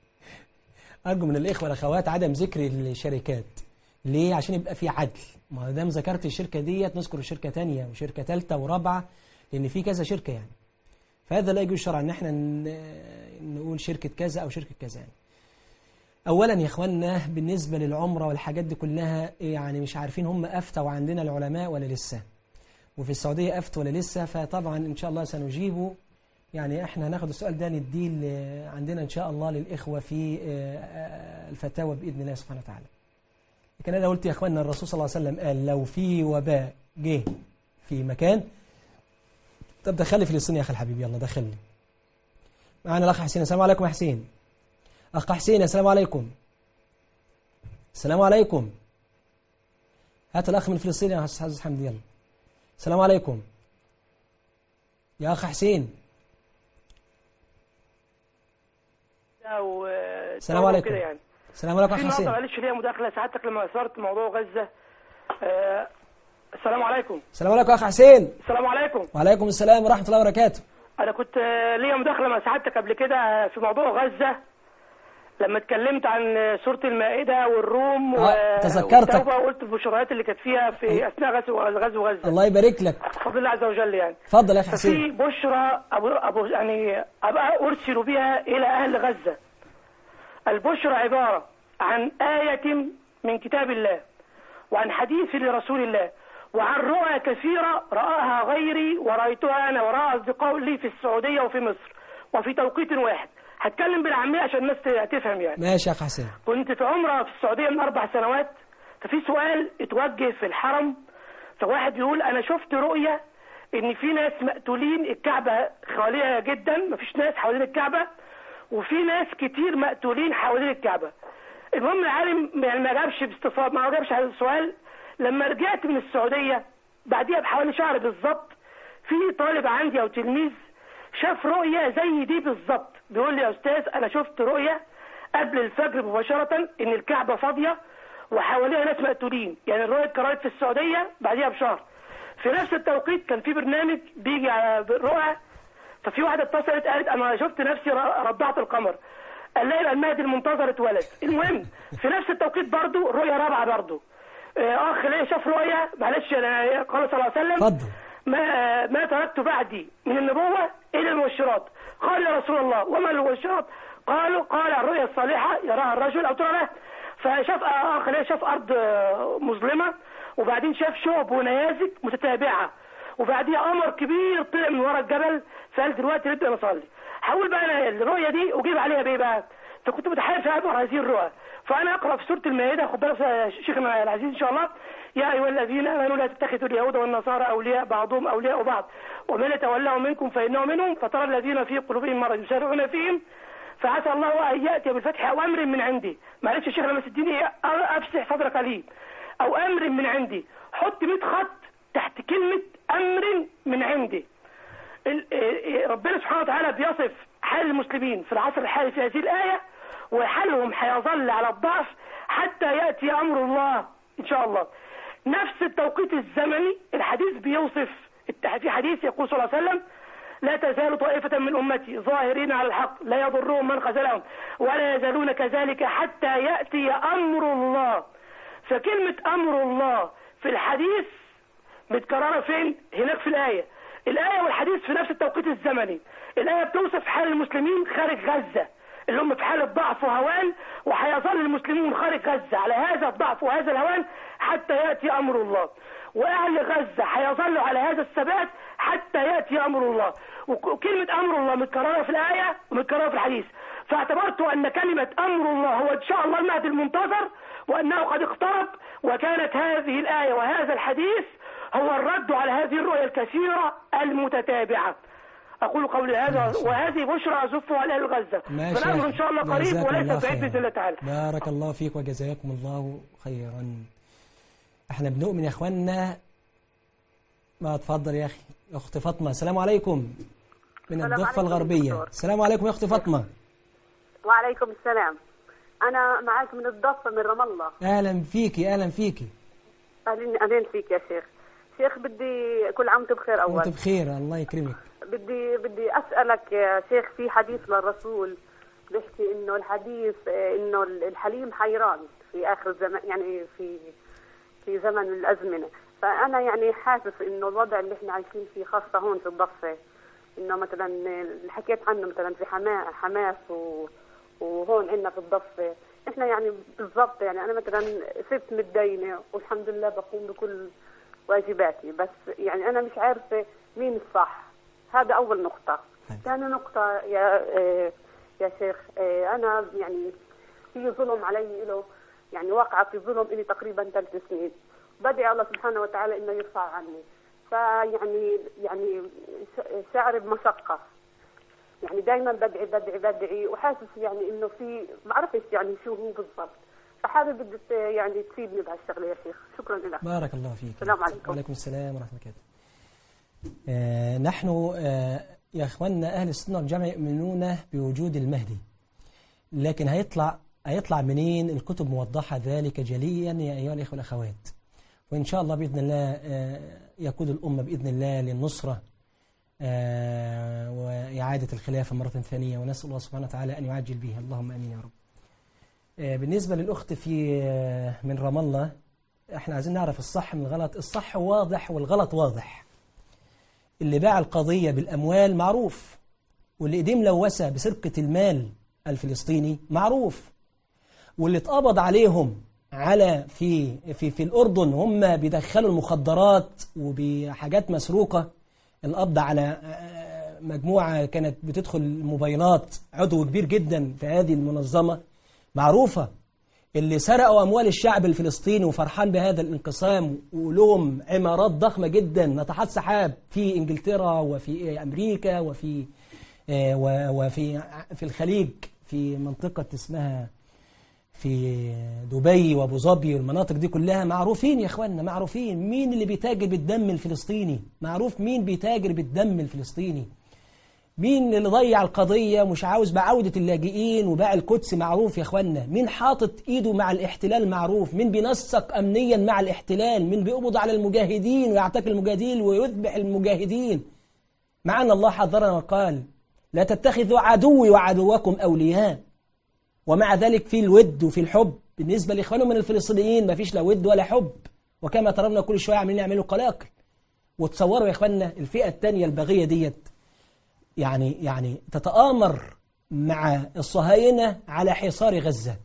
[SPEAKER 2] أرجو من الإخوة والأخوات عدم ذكر الشركات ليه عشان يبقى في عدل ما دام ذكرت الشركة ديت نذكر شركة تانية وشركة ثالثة ورابعة لأن في كذا شركة يعني فهذا لا يجوز شرعا ان احنا ن- نقول شركة كذا أو شركة كذا يعني أولا يا إخواننا بالنسبة للعمرة والحاجات دي كلها يعني مش عارفين هم أفتوا عندنا العلماء ولا لسه وفي السعودية أفت ولا لسه فطبعا إن شاء الله سنجيبه يعني احنا هناخد السؤال ده نديه ل- عندنا إن شاء الله للإخوة في آه، آه، الفتاوى بإذن الله سبحانه وتعالى لكن أنا قلت يا إخواننا الرسول صلى الله عليه وسلم قال لو في وباء جه في مكان طب دخلي فلسطين يا أخي الحبيب يلا دخلي معانا الأخ حسين السلام عليكم يا حسين أخ حسين السلام عليكم السلام عليكم هات الأخ من فلسطين يا أستاذ حمد يلا السلام عليكم يا أخ حسين
[SPEAKER 4] و
[SPEAKER 2] السلام عليكم.
[SPEAKER 4] كده يعني
[SPEAKER 2] السلام عليكم
[SPEAKER 4] في
[SPEAKER 2] أخ
[SPEAKER 4] نقطة
[SPEAKER 2] حسين
[SPEAKER 4] معلش فيها مداخلة سعادتك لما أثرت موضوع غزة آه، السلام عليكم
[SPEAKER 2] السلام عليكم أخ حسين
[SPEAKER 4] السلام عليكم
[SPEAKER 2] وعليكم السلام ورحمة الله وبركاته
[SPEAKER 4] انا كنت آه، ليا مداخله مع سعادتك قبل كده في موضوع غزه لما اتكلمت عن سوره المائده والروم
[SPEAKER 2] آه، تذكرتك.
[SPEAKER 4] والتوبة وقلت البشرات اللي كانت فيها في اثناء غزو غزو غزه
[SPEAKER 2] الله يبارك لك
[SPEAKER 4] بفضل الله عز وجل يعني
[SPEAKER 2] اتفضل يا أخي
[SPEAKER 4] ففي
[SPEAKER 2] حسين
[SPEAKER 4] بشرى أبو أبو يعني أبقى أرسل بها إلى أهل غزة البشرى عبارة عن آية من كتاب الله وعن حديث لرسول الله وعن رؤى كثيرة رآها غيري ورأيتها أنا ورأى أصدقاء لي في السعودية وفي مصر وفي توقيت واحد هتكلم بالعامية عشان الناس تفهم يعني
[SPEAKER 2] ماشي يا أخي حسين
[SPEAKER 4] كنت في عمرة في السعودية من أربع سنوات ففي سؤال اتوجه في الحرم فواحد بيقول أنا شفت رؤية إن في ناس مقتولين الكعبة خالية جدا مفيش ناس حوالين الكعبة وفي ناس كتير مقتولين حوالين الكعبة المهم العالم يعني ما جابش باستفاضة ما جابش على السؤال لما رجعت من السعودية بعديها بحوالي شهر بالظبط في طالب عندي أو تلميذ شاف رؤية زي دي بالظبط بيقول لي يا أستاذ أنا شفت رؤية قبل الفجر مباشرة إن الكعبة فاضية وحواليها ناس مقتولين يعني الرؤية اتكررت في السعودية بعديها بشهر في نفس التوقيت كان في برنامج بيجي على رؤى ففي واحدة اتصلت قالت أنا شفت نفسي ر- رضعت القمر قال لها يبقى المهدي المنتظر اتولد المهم في نفس التوقيت برضو رؤية رابعة برضو آه، أخ ليا شاف رؤية معلش أنا قال صلى الله عليه وسلم
[SPEAKER 2] اتفضل
[SPEAKER 4] ما ما تركت بعدي من النبوة إلا المبشرات قال يا رسول الله وما المبشرات قالوا قال الرؤيا الصالحة يراها الرجل أو ترى له فشاف آخر ليه شاف أرض آه، مظلمة وبعدين شاف شعب ونيازك متتابعة وبعديها قمر كبير طلع من ورا الجبل فقال دلوقتي نبدأ نصلي هقول بقى أنا الرؤية دي أجيب عليها بإيه بقى فكنت متحير في أكبر هذه الرؤى فأنا أقرأ في سورة المائدة خد بالك يا شيخنا العزيز إن شاء الله يا أيها الذين آمنوا لا تتخذوا اليهود والنصارى أولياء بعضهم أولياء بعض ومن يتولهم منكم فإنه منهم فترى الذين في قلوبهم مرض يسارعون فيهم فعسى الله أن يأتي بالفتح أو أمر من عندي معلش يا شيخ لما تديني أفسح صدرك لي أو أمر من عندي حط 100 خط تحت كلمة أمر من عندي ال- إيه- ربنا سبحانه وتعالى بيصف حال المسلمين في العصر الحالي في هذه الآية وحالهم هيظل على الضعف حتى يأتي أمر الله إن شاء الله نفس التوقيت الزمني الحديث بيوصف الت- في حديث يقول صلى الله عليه وسلم لا تزال طائفة من أمتي ظاهرين على الحق لا يضرهم من خذلهم ولا يزالون كذلك حتى يأتي أمر الله فكلمة أمر الله في الحديث متكررة فين؟ هناك في الآية الآية والحديث في نفس التوقيت الزمني الآية بتوصف حال المسلمين خارج غزة اللي هم في حالة ضعف وهوان وهيظل المسلمون خارج غزة على هذا الضعف وهذا الهوان حتى يأتي أمر الله وأهل غزة هيظلوا على هذا الثبات حتى يأتي أمر الله وك- وكلمة أمر الله متكررة في الآية ومتكررة في الحديث فاعتبرت أن كلمة أمر الله هو إن شاء الله المهدي المنتظر وأنه قد اقترب وكانت هذه الآية وهذا الحديث هو الرد على هذه الرؤيا الكثيرة المتتابعة أقول قولي هذا وهذه بشرى أزفها على أهل غزة
[SPEAKER 2] ماشي
[SPEAKER 4] فالأمر
[SPEAKER 2] يا
[SPEAKER 4] إن شاء الله
[SPEAKER 2] أخي.
[SPEAKER 4] قريب
[SPEAKER 2] جزاك
[SPEAKER 4] وليس
[SPEAKER 2] الله
[SPEAKER 4] بعيد
[SPEAKER 2] خيرا.
[SPEAKER 4] بإذن الله تعالى
[SPEAKER 2] بارك الله فيك وجزاكم الله خيرا احنا بنؤمن يا اخواننا ما اتفضل يا اخي اخت فاطمه السلام عليكم من
[SPEAKER 5] السلام
[SPEAKER 2] الضفه
[SPEAKER 5] عليكم
[SPEAKER 2] الغربيه
[SPEAKER 5] دكتور.
[SPEAKER 2] السلام عليكم يا اخت فاطمه
[SPEAKER 5] وعليكم السلام أنا معك من الضفة من رام الله
[SPEAKER 2] اهلا فيكي اهلا فيكي
[SPEAKER 5] أهلين أهلين فيك يا شيخ شيخ بدي كل عام وأنت بخير أول
[SPEAKER 2] وانت بخير الله يكرمك
[SPEAKER 5] بدي بدي أسألك يا شيخ في حديث للرسول بيحكي إنه الحديث آه، إنه الحليم حيران في آخر الزمان يعني في في زمن من الأزمنة فأنا يعني حاسس إنه الوضع اللي إحنا عايشين فيه خاصة هون في الضفة إنه مثلا اللي حكيت عنه مثلا في حما حماس و وهون عندنا في الضفة إحنا يعني بالضبط يعني أنا مثلا صرت متدينة والحمد لله بقوم بكل واجباتي بس يعني أنا مش عارفة مين الصح هذا أول نقطة
[SPEAKER 2] حلو.
[SPEAKER 5] ثاني نقطة يا آه، يا شيخ آه، أنا يعني في ظلم علي له يعني واقعة في ظلم إلي تقريبا ثلاث سنين بدعي الله سبحانه وتعالى إنه يرفع عني فيعني يعني ش- شعري بمشقة يعني دائما بدعي بدعي بدعي وحاسس يعني إنه في ما بعرفش يعني شو هو بالضبط فحابب بدي ت- يعني تفيدني بهالشغلة يا شيخ شكرا لك
[SPEAKER 2] بارك الله فيك
[SPEAKER 5] السلام عليكم.
[SPEAKER 2] وعليكم السلام ورحمه الله وبركاته آه نحن آه يا اخواننا اهل السنه والجماعه يؤمنون بوجود المهدي لكن هيطلع هيطلع منين الكتب موضحه ذلك جليا يا ايها الاخوه والاخوات وان شاء الله باذن الله آه يقود الامه باذن الله للنصره آه، وإعادة الخلافة مرة ثانية ونسأل الله سبحانه وتعالى أن يعجل بها اللهم أمين يا رب آه، بالنسبة للأخت في آه، من رام الله احنا عايزين نعرف الصح من الغلط الصح واضح والغلط واضح اللي باع القضية بالأموال معروف واللي ايديه ملوثة بسرقة المال الفلسطيني معروف واللي اتقبض عليهم على في في في الأردن هم بيدخلوا المخدرات وبحاجات مسروقة القبض على آه، مجموعة كانت بتدخل الموبايلات عضو كبير جدا في هذه المنظمة معروفة اللي سرقوا أموال الشعب الفلسطيني وفرحان بهذا الانقسام ولهم عمارات ضخمة جدا ناطحات سحاب في إنجلترا وفي أمريكا وفي آه، و- وفي في الخليج في منطقة اسمها في دبي وابو ظبي والمناطق دي كلها معروفين يا اخوانا معروفين مين اللي بيتاجر بالدم الفلسطيني معروف مين بيتاجر بالدم الفلسطيني مين اللي ضيع القضية مش عاوز بعودة اللاجئين وباع القدس معروف يا اخوانا مين حاطط ايده مع الاحتلال معروف مين بينسق امنيا مع الاحتلال مين بيقبض على المجاهدين ويعتقل المجاهدين ويذبح المجاهدين مع ان الله حذرنا وقال لا تتخذوا عدوي وعدوكم اولياء ومع ذلك في الود وفي الحب بالنسبة لإخوانهم من الفلسطينيين ما فيش لا ود ولا حب وكما ترون كل شوية عاملين يعملوا قلاقل وتصوروا يا إخواننا الفئة الثانية البغية ديت يعني يعني تتآمر مع الصهاينة على حصار غزة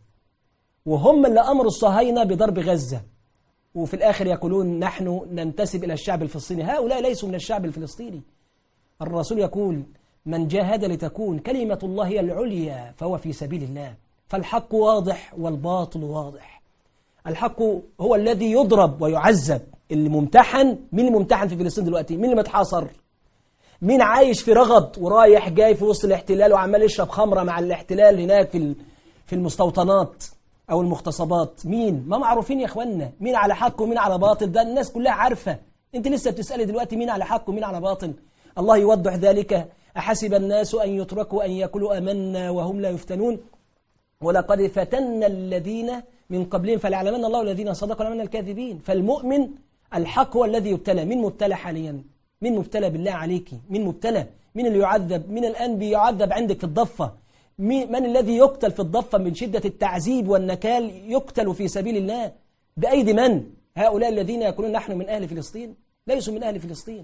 [SPEAKER 2] وهم اللي أمروا الصهاينة بضرب غزة وفي الآخر يقولون نحن ننتسب إلى الشعب الفلسطيني هؤلاء ليسوا من الشعب الفلسطيني الرسول يقول من جاهد لتكون كلمة الله هي العليا فهو في سبيل الله فالحق واضح والباطل واضح الحق هو الذي يضرب ويعذب اللي ممتحن مين اللي ممتحن في فلسطين دلوقتي مين اللي متحاصر مين عايش في رغد ورايح جاي في وسط الاحتلال وعمال يشرب خمرة مع الاحتلال هناك في ال- في المستوطنات أو المغتصبات مين ما معروفين يا اخوانا مين على حق ومين على باطل ده الناس كلها عارفة انت لسه بتسألي دلوقتي مين على حق ومين على باطل الله يوضح ذلك أحسب الناس أن يتركوا أن يقولوا أمنا وهم لا يفتنون ولقد فتنا الذين من قبلهم فليعلمن الله الذين صدقوا ويعلمن الكاذبين فالمؤمن الحق هو الذي يبتلى مين مبتلى حاليا مين مبتلى بالله عليك مين مبتلى مين اللي يعذب مين الآن بيعذب عندك في الضفة مين من الذي يقتل في الضفة من شدة التعذيب والنكال يقتل في سبيل الله بأيدي من هؤلاء الذين يقولون نحن من أهل فلسطين ليسوا من أهل فلسطين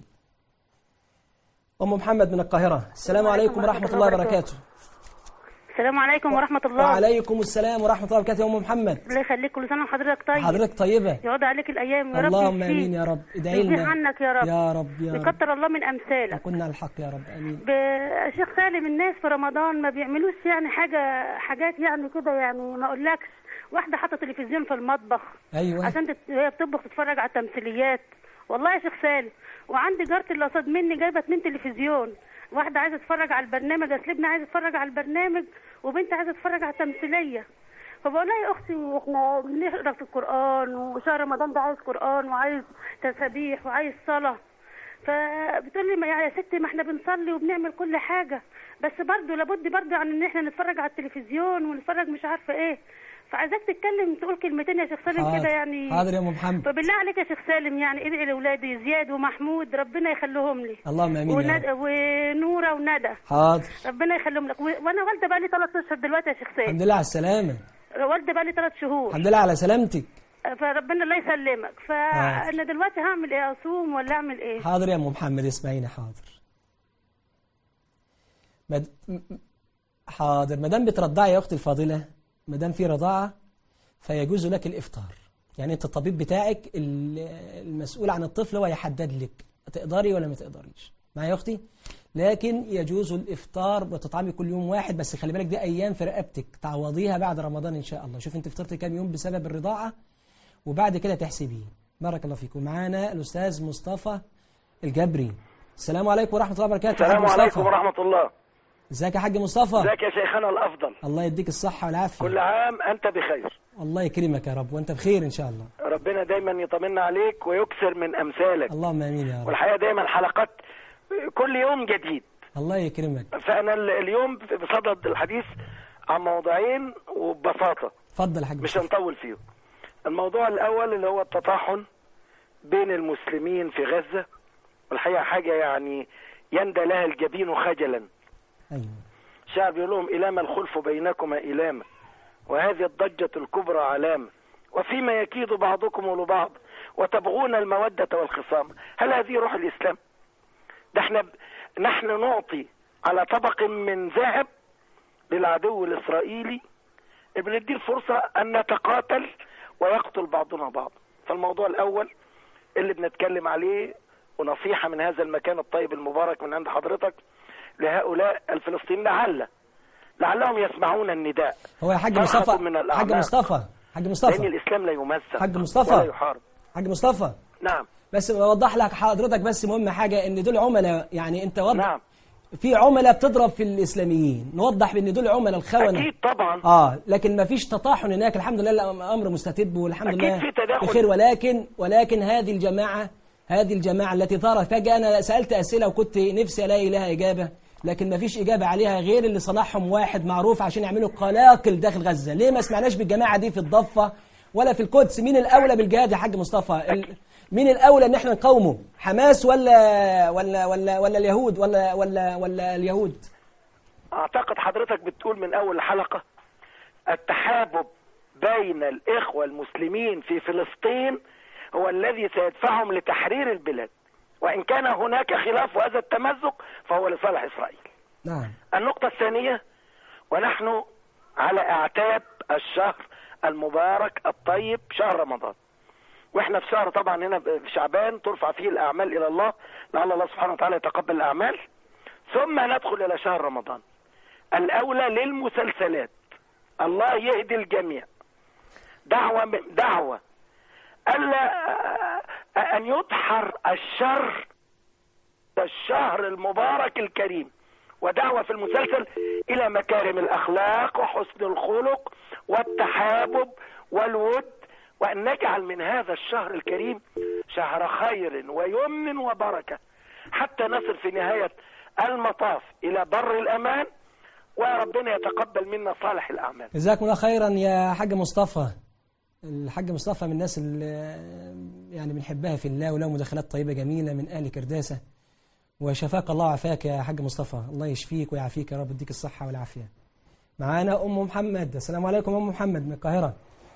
[SPEAKER 2] أم محمد من القاهرة السلام عليكم ورحمة الله وبركاته
[SPEAKER 6] السلام عليكم ورحمة الله
[SPEAKER 2] وعليكم السلام ورحمة الله وبركاته يا أم محمد
[SPEAKER 6] الله يخليك كل سنة وحضرتك طيب
[SPEAKER 2] حضرتك طيبة
[SPEAKER 6] يقعد عليك الأيام يا رب
[SPEAKER 2] اللهم
[SPEAKER 6] يشفيك.
[SPEAKER 2] امين يا رب ادعي
[SPEAKER 6] يرضي
[SPEAKER 2] لنا
[SPEAKER 6] عنك يا رب
[SPEAKER 2] يا رب يا رب
[SPEAKER 6] يكتر الله من أمثالك
[SPEAKER 2] كنا على الحق يا رب امين
[SPEAKER 6] ب- شيخ سالم الناس في رمضان ما بيعملوش يعني حاجة حاجات يعني كده يعني ما أقولكش واحدة حاطة تلفزيون في المطبخ
[SPEAKER 2] ايوه
[SPEAKER 6] عشان تت... وهي بتطبخ تتفرج على التمثيليات والله يا شيخ سالم وعندي جارتي اللي قصاد مني جايبه اتنين تلفزيون واحده عايزه تتفرج على البرنامج اصل ابني عايز يتفرج على البرنامج وبنتي عايزه تتفرج على التمثيليه فبقول لها يا اختي احنا بنقرا في القران وشهر رمضان ده عايز قران وعايز تسابيح وعايز صلاه فبتقول لي ما يا ستي ما احنا بنصلي وبنعمل كل حاجه بس برضه لابد برضه عن ان احنا نتفرج على التلفزيون ونتفرج مش عارفه ايه فعايزاك تتكلم تقول كلمتين يا شيخ سالم كده
[SPEAKER 2] حاضر
[SPEAKER 6] يعني
[SPEAKER 2] حاضر يا ام محمد
[SPEAKER 6] فبالله عليك يا شيخ سالم يعني ادعي لاولادي زياد ومحمود ربنا يخليهم لي
[SPEAKER 2] اللهم امين يا
[SPEAKER 6] وند...
[SPEAKER 2] رب
[SPEAKER 6] ونوره وندى
[SPEAKER 2] حاضر
[SPEAKER 6] ربنا يخليهم لك و... وانا والده بقى لي ثلاث اشهر دلوقتي يا شيخ
[SPEAKER 2] الحمد
[SPEAKER 6] سالم
[SPEAKER 2] لله على السلامة
[SPEAKER 6] والده بقى لي ثلاث شهور
[SPEAKER 2] الحمد لله على سلامتك
[SPEAKER 6] فربنا الله يسلمك فانا دلوقتي هعمل ايه اصوم ولا اعمل ايه
[SPEAKER 2] حاضر يا ام محمد اسمعيني حاضر مد... م- حاضر ما دام بترضعي يا اختي الفاضله ما دام في رضاعه فيجوز لك الافطار يعني انت الطبيب بتاعك ال- المسؤول عن الطفل هو يحدد لك تقدري ولا ما تقدريش معايا يا اختي لكن يجوز الافطار وتطعمي كل يوم واحد بس خلي بالك دي ايام في رقبتك تعوضيها بعد رمضان ان شاء الله شوف انت فطرتي كام يوم بسبب الرضاعه وبعد كده تحسبيه بارك الله فيكم معانا الاستاذ مصطفى الجبري السلام عليكم ورحمه الله وبركاته يا حاج
[SPEAKER 7] السلام عليكم
[SPEAKER 2] مصطفى
[SPEAKER 7] ورحمة الله
[SPEAKER 2] ازيك يا حاج مصطفى
[SPEAKER 7] ازيك يا شيخنا الأفضل
[SPEAKER 2] الله يديك الصحه والعافيه
[SPEAKER 7] كل عام أنت بخير
[SPEAKER 2] الله يكرمك يا رب وانت بخير ان شاء الله
[SPEAKER 7] ربنا دايما يطمنا عليك ويكثر من أمثالك
[SPEAKER 2] اللهم امين يا رب
[SPEAKER 7] والحقيقة دايما حلقات كل يوم جديد
[SPEAKER 2] الله يكرمك
[SPEAKER 7] فأنا ال- اليوم بصدد الحديث عن موضوعين وببساطة
[SPEAKER 2] اتفضل يا حاج
[SPEAKER 7] مش
[SPEAKER 2] مصطفى
[SPEAKER 7] هنطول فيهم الموضوع الأول اللي هو التطاحن بين المسلمين في غزة والحقيقة حاجة يعني يندى لها الجبين خجلا
[SPEAKER 2] أيوة
[SPEAKER 7] شعب يقول لهم إلام الخلف بينكما إلامة وهذه الضجة الكبرى علامة وفيما يكيد بعضكم لبعض وتبغون المودة والخصام هل هذه روح الإسلام ده احنا ب- نحن نعطي على طبق من ذهب للعدو الإسرائيلي بنديه الفرصة أن نتقاتل ويقتل بعضنا بعض فالموضوع الأول اللي بنتكلم عليه ونصيحة من هذا المكان الطيب المبارك من عند حضرتك لهؤلاء الفلسطينيين لعل لعلهم يسمعون النداء
[SPEAKER 2] هو يا حاج
[SPEAKER 7] فرحة
[SPEAKER 2] مصطفى
[SPEAKER 7] من
[SPEAKER 2] حاج
[SPEAKER 7] الأعماق.
[SPEAKER 2] مصطفى حاج
[SPEAKER 7] لأن
[SPEAKER 2] مصطفى
[SPEAKER 7] الإسلام لا يمثل
[SPEAKER 2] حاج مصطفى.
[SPEAKER 7] ولا يحارب
[SPEAKER 2] حاج مصطفى
[SPEAKER 7] نعم
[SPEAKER 2] بس بوضح لك حضرتك بس مهم حاجة ان دول عملاء يعني انت وضح
[SPEAKER 7] نعم
[SPEAKER 2] في عملاء بتضرب في الاسلاميين نوضح بان دول عملاء الخونة
[SPEAKER 7] أكيد طبعا
[SPEAKER 2] اه لكن ما فيش تطاحن هناك الحمد لله الامر مستتب والحمد
[SPEAKER 7] أكيد
[SPEAKER 2] لله
[SPEAKER 7] في تداخل.
[SPEAKER 2] بخير ولكن ولكن هذه الجماعة هذه الجماعة التي ظهرت فجأة انا سألت أسئلة وكنت نفسي الاقي لها إجابة لكن ما فيش إجابة عليها غير اللي صنعهم واحد معروف عشان يعملوا قلاقل داخل غزة ليه ما سمعناش بالجماعة دي في الضفة ولا في القدس مين الأولى بالجهاد يا حاج مصطفى ال... مين الأولى ان احنا نقاومه حماس ولا ولا ولا ولا اليهود ولا ولا ولا اليهود
[SPEAKER 7] أعتقد حضرتك بتقول من أول حلقة التحابب بين الإخوة المسلمين في فلسطين هو الذي سيدفعهم لتحرير البلاد وإن كان هناك خلاف وهذا التمزق فهو لصالح إسرائيل
[SPEAKER 2] نعم
[SPEAKER 7] النقطة الثانية ونحن على اعتاب الشهر المبارك الطيب شهر رمضان واحنا في شهر طبعا هنا في شعبان ترفع فيه الاعمال الى الله لعل الله سبحانه وتعالى يتقبل الاعمال ثم ندخل الى شهر رمضان الاولى للمسلسلات الله يهدي الجميع دعوة من- دعوة الا ان يدحر الشر الشهر المبارك الكريم ودعوة في المسلسل إلى مكارم الأخلاق وحسن الخلق والتحابب والود وأن نجعل من هذا الشهر الكريم شهر خير ويمن وبركة حتى نصل في نهاية المطاف إلى بر الأمان وربنا يتقبل منا صالح الأعمال
[SPEAKER 2] جزاكم الله خيرا يا حاج مصطفى الحاج مصطفى من الناس اللي يعني بنحبها في الله وله مداخلات طيبة جميلة من آل كرداسة وشفاك الله وعافاك يا حاج مصطفى الله يشفيك ويعافيك يا رب يديك الصحة والعافية معانا أم محمد السلام عليكم أم محمد من القاهرة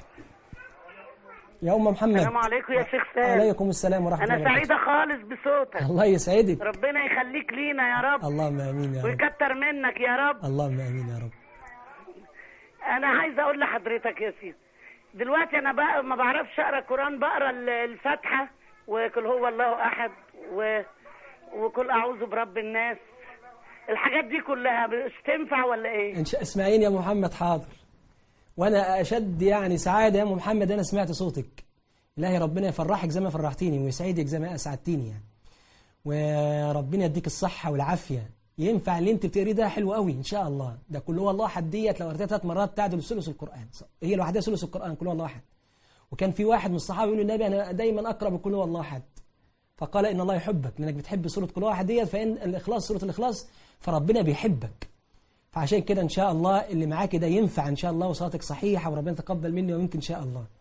[SPEAKER 2] يا أم محمد
[SPEAKER 8] السلام عليكم يا شيخ سام
[SPEAKER 2] عليكم السلام ورحمة الله
[SPEAKER 8] انا
[SPEAKER 2] وبركاته
[SPEAKER 8] سعيده خالص بصوتك
[SPEAKER 2] الله يسعدك
[SPEAKER 8] ربنا يخليك لينا يا رب
[SPEAKER 2] اللهم آمين يا رب
[SPEAKER 8] ويكتر منك يا رب
[SPEAKER 2] اللهم آمين يا رب
[SPEAKER 8] انا عايزه اقول لحضرتك يا سيدي دلوقتي انا بقى ما بعرفش اقرا القران بقرا ال- الفاتحه وقل هو الله احد و... وقل اعوذ برب الناس الحاجات دي كلها مش تنفع ولا ايه
[SPEAKER 2] إن شاء اسمعيني يا محمد حاضر وانا اشد يعني سعاده يا أم محمد انا سمعت صوتك الهي ربنا يفرحك زي ما فرحتيني ويسعدك زي ما اسعدتيني يعني وربنا يديك الصحه والعافيه ينفع اللي انت بتقريه ده حلو قوي ان شاء الله ده كل هو الله احد ديت لو قريتها ثلاث مرات تعدل ثلث القران هي لوحدها ثلث القران كل هو الله احد وكان في واحد من الصحابه يقول للنبي انا دايما اقرا بكل هو الله احد فقال ان الله يحبك لانك بتحب سوره كل واحد ديت فان الاخلاص سوره الاخلاص فربنا بيحبك فعشان كده ان شاء الله اللي معاك ده ينفع ان شاء الله وصلاتك صحيحه وربنا يتقبل مني ومنك ان شاء الله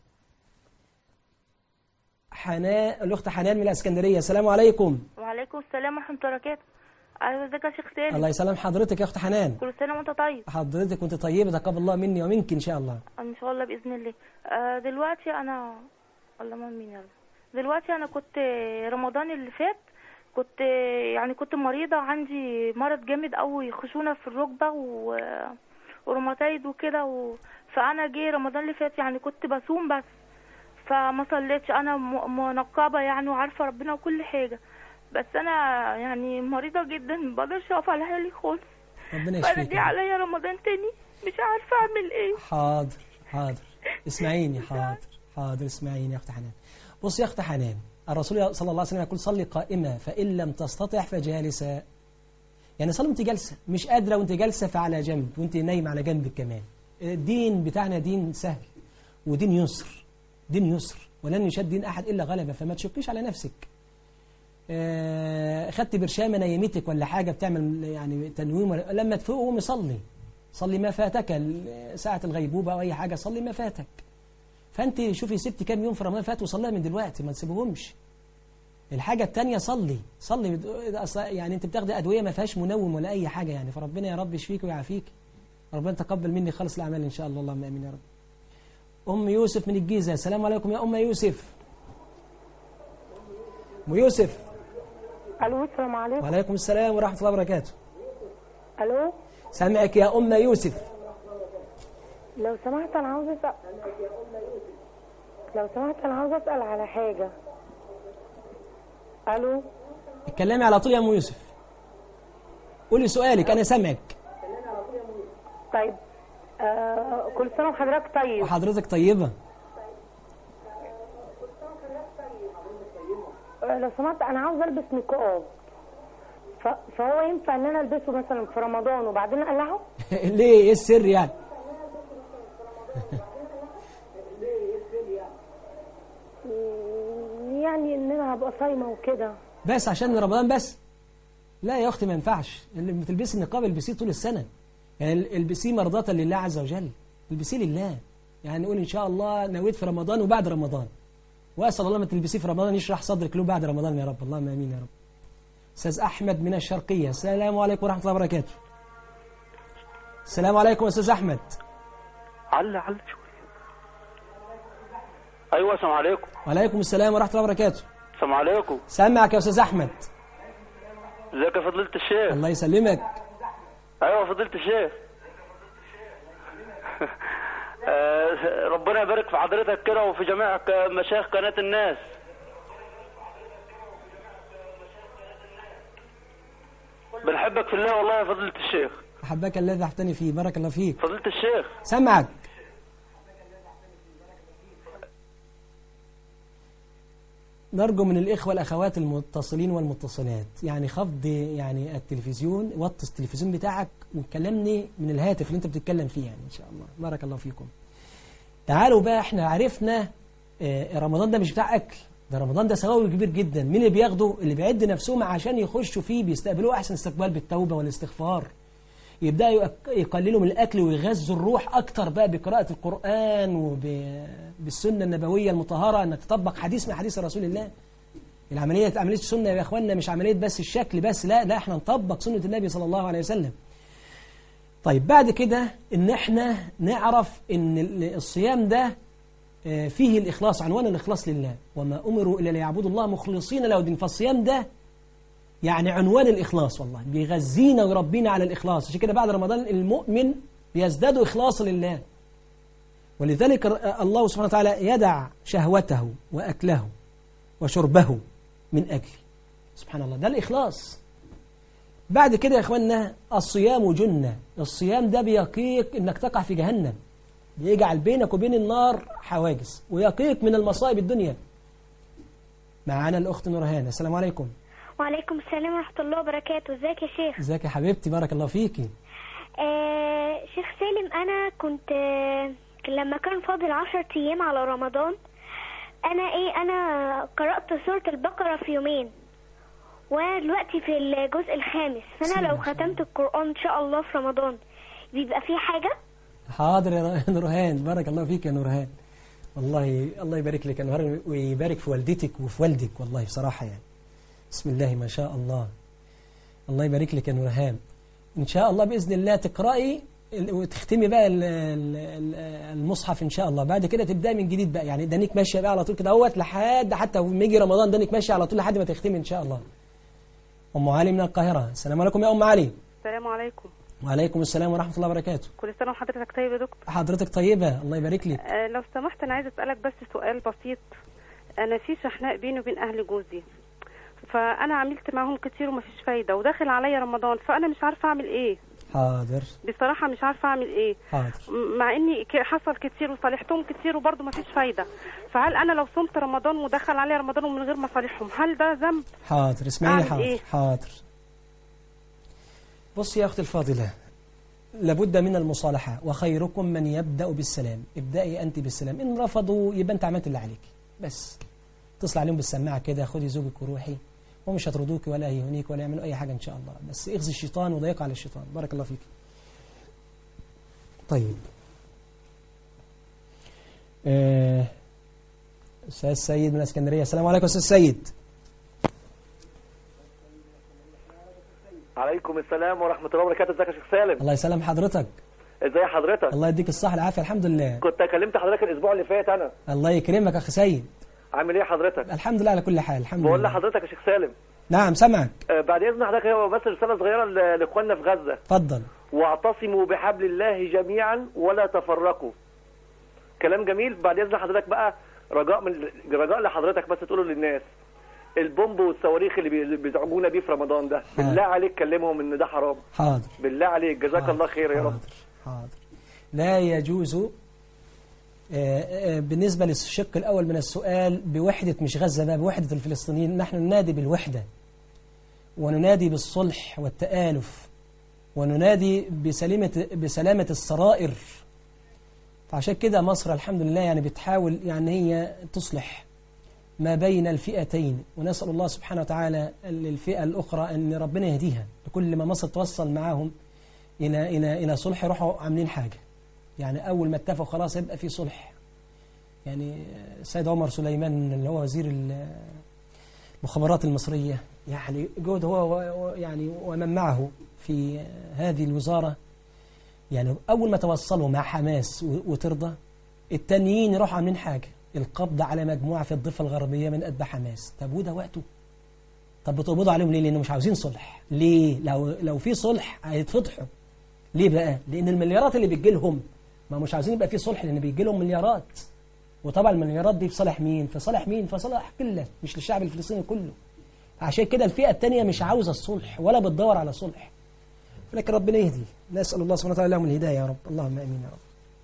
[SPEAKER 2] حنان الاخت حنان من الاسكندريه السلام عليكم
[SPEAKER 9] وعليكم السلام ورحمة الله وبركاته أيوة ازيك يا شيخ سالم
[SPEAKER 2] الله يسلم حضرتك يا اخت حنان
[SPEAKER 9] كل سنة وأنت طيب
[SPEAKER 2] حضرتك وانت طيبه تقبل الله مني ومنك ان شاء الله
[SPEAKER 9] إن شاء الله بإذن الله آه دلوقتي أنا اللهم آمين يا رب دلوقتي أنا كنت رمضان اللي فات كنت يعني كنت مريضة عندي مرض جامد أوي خشونة في الركبة و... وروماتايد وكده و... فأنا جه رمضان اللي فات يعني كنت بصوم بس فما صليتش أنا م... منقبة يعني وعارفة ربنا وكل حاجة بس أنا يعني مريضة جدا ما بقدرش أقف على حالي خالص
[SPEAKER 2] ربنا
[SPEAKER 9] فانا
[SPEAKER 2] يشفيك
[SPEAKER 9] دي عليا رمضان تاني مش عارفه اعمل ايه
[SPEAKER 2] حاضر حاضر اسمعيني حاضر حاضر اسمعيني يا اخت حنان بص يا اخت حنان الرسول صلى الله عليه وسلم يقول صلي قائمة فإن لم تستطع فجالسة يعني صلي وانت جالسة مش قادرة وانت جالسة فعلى جنب وانت نايم على جنبك كمان الدين بتاعنا دين سهل ودين يسر دين يسر ولن يشد دين أحد إلا غلبة فما تشكيش على نفسك آه، خدت برشامة نيمتك ولا حاجة بتعمل يعني تنويم ولا- لما تفوق قوم صلي صلي ما فاتك ال- ساعة الغيبوبة أو أي حاجة صلي ما فاتك فأنت شوفي سبت كام يوم في رمضان فات وصليها من دلوقتي ما تسيبهمش الحاجة التانية صلي صلي بت- أص- يعني انت بتاخدي أدوية ما فيهاش منوم ولا أي حاجة يعني فربنا يا رب يشفيك ويعافيك ربنا تقبل مني خالص الأعمال إن شاء الله اللهم آمين يا رب أم يوسف من الجيزة السلام عليكم يا أم يوسف أم يوسف
[SPEAKER 10] الو السلام عليكم
[SPEAKER 2] وعليكم السلام ورحمة الله وبركاته
[SPEAKER 10] الو
[SPEAKER 2] سامعك يا أم يوسف
[SPEAKER 10] لو سمحت انا عاوز اسال لو سمحت انا عاوز اسال على حاجه الو
[SPEAKER 2] اتكلمي على طول يا أم يوسف قولي سؤالك أنا سامعك
[SPEAKER 10] طيب آه كل سنه وحضرتك طيب
[SPEAKER 2] وحضرتك طيبة
[SPEAKER 10] آه لو سمحت انا عاوز البس نقاب ف- فهو ينفع ان انا البسه مثلا في رمضان وبعدين اقلعه
[SPEAKER 2] ليه ايه السر يعني
[SPEAKER 10] مم، يعني ان انا هبقى صايمه وكده
[SPEAKER 2] بس عشان رمضان بس لا يا اختي ما ينفعش اللي بتلبسي النقاب البسيه طول السنه يعني ال- البسيه مرضاة لله عز وجل البسيه لله يعني نقول ان شاء الله نويت في رمضان وبعد رمضان واسال الله ما تلبسيه في رمضان يشرح صدرك له بعد رمضان يا رب اللهم امين يا رب استاذ احمد من الشرقيه السلام عليكم ورحمه الله وبركاته السلام عليكم يا استاذ احمد
[SPEAKER 11] على على شوية ايوه السلام عليكم
[SPEAKER 2] وعليكم السلام ورحمه الله وبركاته
[SPEAKER 11] السلام عليكم
[SPEAKER 2] سامعك يا استاذ احمد
[SPEAKER 11] ازيك يا فضيلة الشيخ
[SPEAKER 2] الله يسلمك
[SPEAKER 11] ايوه فضيلة الشيخ آه، ربنا يبارك في حضرتك كده وفي جميع ك- مشايخ قناة الناس بنحبك في الله والله يا فضيلة الشيخ
[SPEAKER 2] احبك الذي احتني فيه بارك الله فيك
[SPEAKER 11] فضيلة الشيخ
[SPEAKER 2] سامعك نرجو من الإخوة الأخوات المتصلين والمتصلات يعني خفض يعني التلفزيون وطي التلفزيون بتاعك وكلمني من الهاتف اللي أنت بتتكلم فيه يعني إن شاء الله بارك الله فيكم تعالوا بقى احنا عرفنا آه، رمضان ده مش بتاع أكل ده رمضان ده ثواب كبير جدا مين اللي بياخده اللي بيعد نفسهم عشان يخشوا فيه بيستقبلوه أحسن استقبال بالتوبة والاستغفار يبدأوا يق- يقللوا من الأكل ويغذوا الروح أكتر بقى بقراءة القرآن وبالسنة النبوية المطهرة أنك تطبق حديث من حديث رسول الله العملية عملية السنة يا إخواننا مش عملية بس الشكل بس لا لا احنا نطبق سنة النبي صلى الله عليه وسلم طيب بعد كده ان احنا نعرف ان ال- الصيام ده آه، فيه الإخلاص عنوان الإخلاص لله وما أمروا إلا ليعبدوا الله مخلصين له الدين فالصيام ده يعني عنوان الإخلاص والله بيغذينا ويربينا على الإخلاص عشان كده بعد رمضان المؤمن بيزداد إخلاصا لله ولذلك ر- الله سبحانه وتعالى يدع شهوته وأكله وشربه من أجلي سبحان الله ده الإخلاص بعد كده يا إخواننا الصيام جنة الصيام ده بيقيك إنك تقع في جهنم بيجعل بينك وبين النار حواجز ويقيك من المصائب الدنيا معانا الأخت نورهان السلام عليكم
[SPEAKER 12] وعليكم السلام ورحمة الله وبركاته ازيك يا شيخ
[SPEAKER 2] ازيك يا حبيبتي بارك الله فيكي
[SPEAKER 12] آه شيخ سالم انا كنت آه لما كان فاضل عشر ايام على رمضان انا ايه انا قرأت سورة البقرة في يومين ودلوقتي في الجزء الخامس فانا لو ختمت القرآن ان شاء الله في رمضان بيبقى فيه حاجة
[SPEAKER 2] حاضر يا نورهان بارك الله فيك يا نورهان والله الله يبارك لك يا نورهان ويبارك في والدتك وفي والدك والله بصراحة يعني بسم الله ما شاء الله الله يبارك لك يا نورهان إن شاء الله بإذن الله تقرأي ال- وتختمي بقى ال- ال- ال- المصحف إن شاء الله بعد كده تبدأي من جديد بقى يعني دانيك ماشية بقى على طول كده اهوت لحد حتى لما يجي رمضان دانيك ماشية على طول لحد ما تختمي إن شاء الله أم علي من القاهرة السلام عليكم يا أم علي
[SPEAKER 13] السلام عليكم
[SPEAKER 2] وعليكم السلام ورحمة الله وبركاته
[SPEAKER 13] كل سنة وحضرتك طيب يا دكتور
[SPEAKER 2] حضرتك طيبة الله يبارك لك
[SPEAKER 13] آه لو سمحت أنا عايزة أسألك بس سؤال بسيط أنا في شحناء بيني وبين أهل جوزي فأنا عملت معاهم كتير ومفيش فايدة وداخل عليا رمضان فأنا مش عارفة أعمل إيه
[SPEAKER 2] حاضر
[SPEAKER 13] بصراحة مش عارفة أعمل إيه
[SPEAKER 2] حاضر
[SPEAKER 13] م- مع إني ك- حصل كتير وصالحتهم كتير وبرضه مفيش فايدة فهل أنا لو صمت رمضان ودخل عليا رمضان ومن غير ما أصالحهم هل ده ذنب؟
[SPEAKER 2] حاضر اسمعيني
[SPEAKER 13] أعمل
[SPEAKER 2] حاضر
[SPEAKER 13] إيه؟
[SPEAKER 2] حاضر بصي يا أختي الفاضلة لابد من المصالحة وخيركم من يبدأ بالسلام ابدأي أنت بالسلام إن رفضوا يبقى أنت عملت اللي عليك بس اتصل عليهم بالسماعة كده خدي زوجك وروحي ومش هيطردوك ولا يهونيك ولا يعملوا أي حاجة إن شاء الله بس اغزي الشيطان وضيق على الشيطان بارك الله فيك طيب آه، أستاذ سيد من الإسكندرية السلام عليكم أستاذ سيد
[SPEAKER 14] عليكم السلام ورحمة الله وبركاته ازيك يا شيخ سالم
[SPEAKER 2] الله يسلم حضرتك
[SPEAKER 14] ازي حضرتك
[SPEAKER 2] الله يديك الصحة والعافية الحمد لله
[SPEAKER 14] كنت كلمت حضرتك الاسبوع اللي فات انا
[SPEAKER 2] الله يكرمك أخي سيد
[SPEAKER 14] عامل ايه حضرتك
[SPEAKER 2] الحمد لله على كل حال الحمد
[SPEAKER 14] بقول
[SPEAKER 2] لله
[SPEAKER 14] لحضرتك يا شيخ سالم
[SPEAKER 2] نعم سمعك
[SPEAKER 14] آه، بعد اذن حضرتك هو بس رسالة صغيرة ل- لاخواننا في غزة
[SPEAKER 2] اتفضل
[SPEAKER 14] واعتصموا بحبل الله جميعا ولا تفرقوا كلام جميل بعد اذن حضرتك بقى رجاء من رجاء لحضرتك بس تقوله للناس البومب والصواريخ اللي بي- بيزعجونا بيه في رمضان ده بالله عليك كلمهم ان ده حرام
[SPEAKER 2] حاضر
[SPEAKER 14] بالله عليك جزاك الله خير يا رب
[SPEAKER 2] حاضر لا يجوز آه، آه، بالنسبة للشق الأول من السؤال بوحدة مش غزة بقى بوحدة الفلسطينيين نحن ننادي بالوحدة وننادي بالصلح والتآلف وننادي بسلامة, بسلامة السرائر فعشان كده مصر الحمد لله يعني بتحاول يعني هي تصلح ما بين الفئتين ونسأل الله سبحانه وتعالى للفئة الأخرى أن ربنا يهديها لكل ما مصر توصل معاهم إلى إلى إلى صلح يروحوا عاملين حاجة يعني أول ما اتفقوا خلاص يبقى في صلح يعني السيد عمر سليمان اللي هو وزير المخابرات المصرية يعني جود هو و- يعني ومن معه في هذه الوزارة يعني أول ما توصلوا مع حماس و- وترضى التانيين يروحوا عاملين حاجة القبض على مجموعة في الضفة الغربية من أتباع حماس طب وده وقته طب بتقبضوا عليهم ليه لأنه مش عاوزين صلح ليه لو لو في صلح هيتفضحوا ليه بقى لأن المليارات اللي بتجي لهم ما مش عاوزين يبقى في صلح لأن بيجي لهم مليارات وطبعا المليارات دي في صالح مين في صالح مين في صالح قلة مش للشعب الفلسطيني كله عشان كده الفئة التانية مش عاوزة الصلح ولا بتدور على صلح لكن ربنا يهدي نسأل الله سبحانه وتعالى لهم الهداية يا رب اللهم أمين يا رب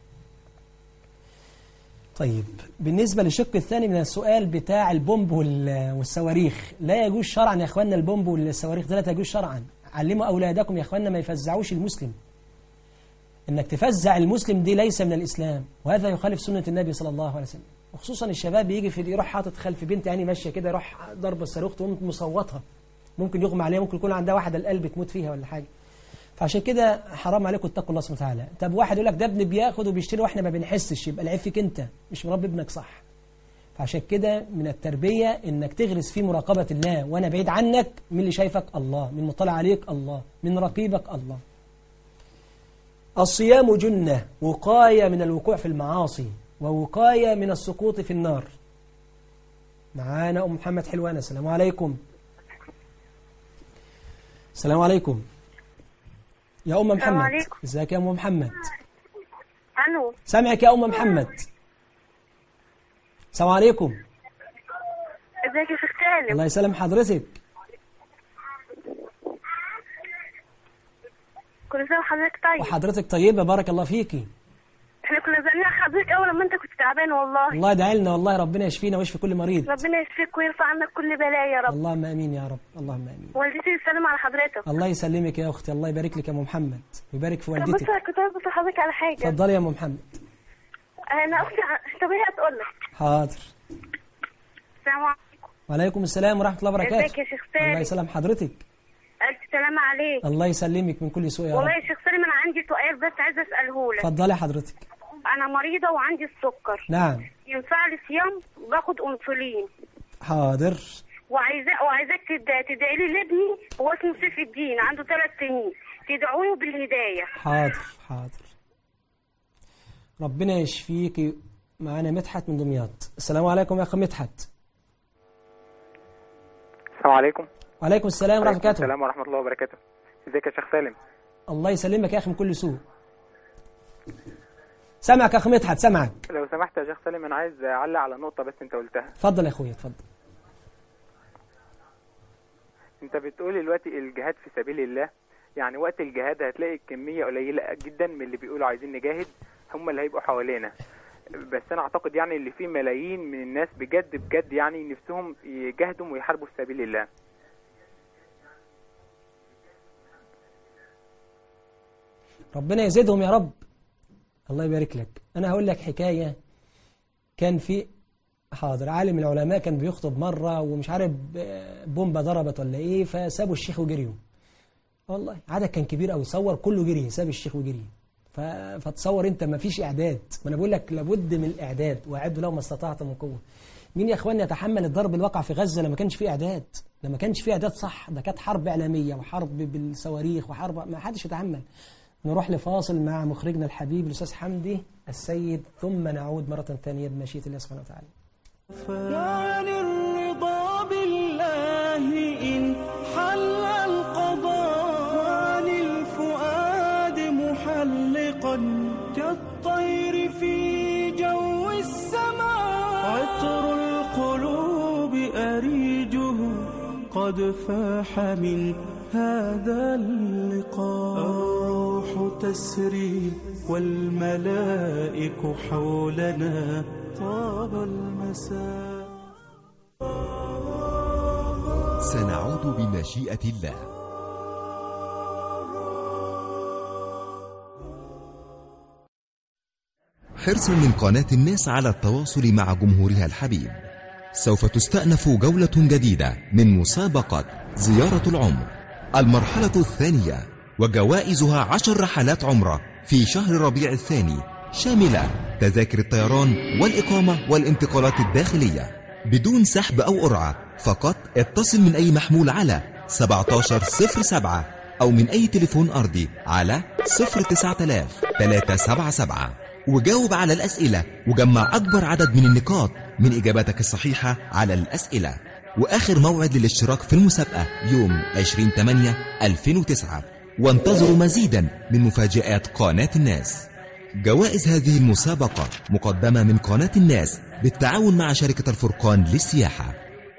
[SPEAKER 2] طيب بالنسبة للشق الثاني من السؤال بتاع البومب وال- والصواريخ لا يجوز شرعا يا اخواننا البومب والصواريخ ده لا تجوز شرعا علموا أولادكم يا اخواننا ما يفزعوش المسلم انك تفزع المسلم دي ليس من الإسلام وهذا يخالف سنة النبي صلى الله عليه وسلم وخصوصا الشباب يجي في يروح حاطط خلف بنت يعني ماشية كده يروح ضرب الصاروخ تقوم مصوتها ممكن يغمى عليها ممكن يكون عندها واحدة القلب تموت فيها ولا حاجة فعشان كده حرام عليكم اتقوا الله سبحانه وتعالى طب واحد يقول لك ده ابني بياخد وبيشتري واحنا ما بنحسش يبقى العيب فيك انت مش مربي ابنك صح فعشان كده من التربية انك تغرس فيه مراقبة الله وانا بعيد عنك من اللي شايفك الله من مطلع عليك الله من رقيبك الله الصيام جنة وقاية من الوقوع في المعاصي ووقاية من السقوط في النار معانا أم محمد حلوان السلام عليكم السلام عليكم يا أم
[SPEAKER 15] السلام
[SPEAKER 2] محمد
[SPEAKER 15] عليكم.
[SPEAKER 2] ازيك يا أم محمد
[SPEAKER 15] الو
[SPEAKER 2] سامعك يا أم محمد السلام عليكم
[SPEAKER 15] ازيك يا شيخ سالم
[SPEAKER 2] الله يسلم حضرتك
[SPEAKER 15] كل سنه وحضرتك طيب
[SPEAKER 2] وحضرتك طيبة بارك الله فيكي
[SPEAKER 15] احنا كنا زعلانين على حضرتك اول لما انت كنت تعبان والله
[SPEAKER 2] الله يدعي لنا والله ربنا يشفينا ويشفي كل مريض
[SPEAKER 15] ربنا يشفيك ويرفع عنك كل بلاء يا رب
[SPEAKER 2] اللهم امين يا رب اللهم امين
[SPEAKER 15] والدتي تسلم على حضرتك
[SPEAKER 2] الله يسلمك يا اختي الله يبارك لك يا ام محمد ويبارك في
[SPEAKER 15] طب بص
[SPEAKER 2] والدتك
[SPEAKER 15] انا كنت عايزه اسال حضرتك على حاجه
[SPEAKER 2] اتفضلي يا ام محمد
[SPEAKER 15] انا اختي ع- طب هي هتقول لك
[SPEAKER 2] حاضر
[SPEAKER 15] السلام عليكم
[SPEAKER 2] وعليكم السلام ورحمه الله وبركاته
[SPEAKER 15] ازيك يا شيخ سالم؟
[SPEAKER 2] الله يسلم حضرتك
[SPEAKER 15] الف سلامه عليك
[SPEAKER 2] الله يسلمك من كل سوء يا
[SPEAKER 15] والله
[SPEAKER 2] رب
[SPEAKER 15] يا شيخ سالم انا عندي سؤال بس عايزه اساله لك
[SPEAKER 2] اتفضلي حضرتك
[SPEAKER 15] انا مريضه وعندي السكر
[SPEAKER 2] نعم
[SPEAKER 15] ينفع لي صيام باخد انسولين
[SPEAKER 2] حاضر
[SPEAKER 15] وعايزة وعايزاك تد- تدعي لي لابني هو اسمه سيف الدين عنده ثلاث سنين تدعوا له بالهدايه
[SPEAKER 2] حاضر حاضر ربنا يشفيك معانا مدحت من دمياط السلام عليكم يا اخ مدحت
[SPEAKER 16] السلام عليكم
[SPEAKER 2] وعليكم السلام ورحمه الله وبركاته
[SPEAKER 16] السلام ورحمة الله وبركاته ازيك يا شيخ سالم
[SPEAKER 2] الله يسلمك يا اخي من كل سوء سامعك يا اخ مدحت سامعك
[SPEAKER 16] لو سمحت يا شيخ سالم انا عايز اعلق على نقطة بس انت قلتها
[SPEAKER 2] اتفضل يا اخويا اتفضل
[SPEAKER 16] انت بتقول دلوقتي الجهاد في سبيل الله يعني وقت الجهاد هتلاقي كمية قليلة جدا من اللي بيقولوا عايزين نجاهد هم اللي هيبقوا حوالينا بس انا اعتقد يعني اللي في ملايين من الناس بجد بجد يعني نفسهم يجاهدوا ويحاربوا في سبيل الله
[SPEAKER 2] ربنا يزيدهم يا رب الله يبارك لك أنا هقول لك حكاية كان في حاضر عالم العلماء كان بيخطب مرة ومش عارف بومبا ضربت ولا إيه فسابوا الشيخ وجريوا والله عدد كان كبير قوي صور كله جري ساب الشيخ وجري ف... فتصور انت ما فيش اعداد ما انا بقول لك لابد من الاعداد واعدوا لهم ما استطعتم من قوه مين يا اخوان يتحمل الضرب الواقع في غزه لما كانش فيه اعداد ده ما كانش فيه اعداد صح ده كانت حرب اعلاميه وحرب بالصواريخ وحرب ما حدش يتحمل نروح لفاصل مع مخرجنا الحبيب الاستاذ حمدي السيد ثم نعود مره ثانيه بمشيئه الله سبحانه وتعالى
[SPEAKER 1] عن الرضا بالله إن حل القضاء عن الفؤاد محلقا كالطير في جو السماء عطر القلوب أريجه قد فاح من هذا اللقاء الروح تسري والملائك حولنا طاب المساء
[SPEAKER 17] سنعود بمشيئة الله حرصا من قناة الناس على التواصل مع جمهورها الحبيب سوف تستأنف جولة جديدة من مسابقة زيارة العمر المرحلة الثانية وجوائزها عشر رحلات عمرة في شهر ربيع الثاني شاملة تذاكر الطيران والإقامة والانتقالات الداخلية بدون سحب أو قرعة فقط اتصل من أي محمول على 1707 أو من أي تليفون أرضي على 09000 377 وجاوب على الأسئلة وجمع أكبر عدد من النقاط من إجاباتك الصحيحة على الأسئلة وآخر موعد للاشتراك في المسابقة يوم 20/8/2009 وانتظروا مزيدا من مفاجآت قناة الناس جوائز هذه المسابقة مقدمة من قناة الناس بالتعاون مع شركة الفرقان للسياحة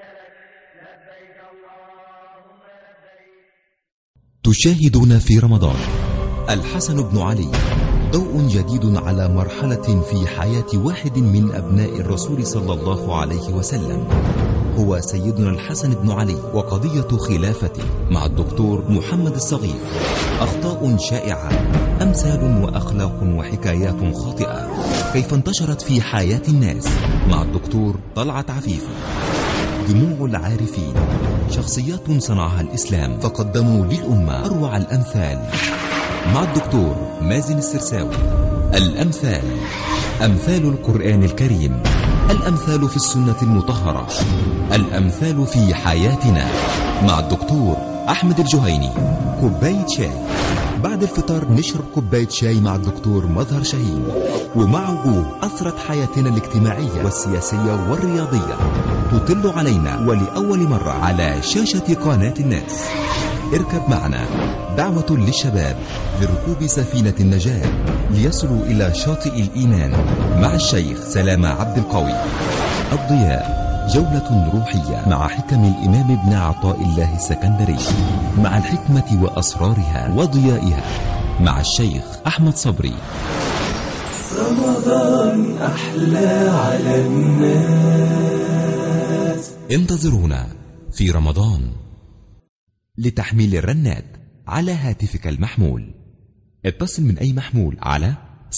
[SPEAKER 17] تشاهدون في رمضان الحسن بن علي ضوء جديد على مرحلة في حياة واحد من أبناء الرسول صلى الله عليه وسلم هو سيدنا الحسن بن علي وقضية خلافته مع الدكتور محمد الصغير أخطاء شائعة أمثال وأخلاق وحكايات خاطئة كيف انتشرت في حياة الناس مع الدكتور طلعت عفيفي دموع العارفين شخصيات صنعها الإسلام فقدموا للأمة أروع الأمثال مع الدكتور مازن السرساوي الأمثال أمثال القرآن الكريم الأمثال في السنة المطهرة الأمثال في حياتنا مع الدكتور أحمد الجهيني كوباية شاي بعد الفطار نشرب كوباية شاي مع الدكتور مظهر شاهين ومع وجوه أثرت حياتنا الاجتماعية والسياسية والرياضية تطل علينا ولأول مرة على شاشة قناة الناس اركب معنا دعوة للشباب لركوب سفينة النجاة ليصلوا إلى شاطئ الإيمان مع الشيخ سلامة عبد القوي الضياء جولة روحية مع حكم الإمام ابن عطاء الله السكندري مع الحكمة وأسرارها وضيائها مع الشيخ أحمد صبري
[SPEAKER 1] رمضان أحلى على الناس
[SPEAKER 17] انتظرونا في رمضان لتحميل الرنات على هاتفك المحمول اتصل من أي محمول على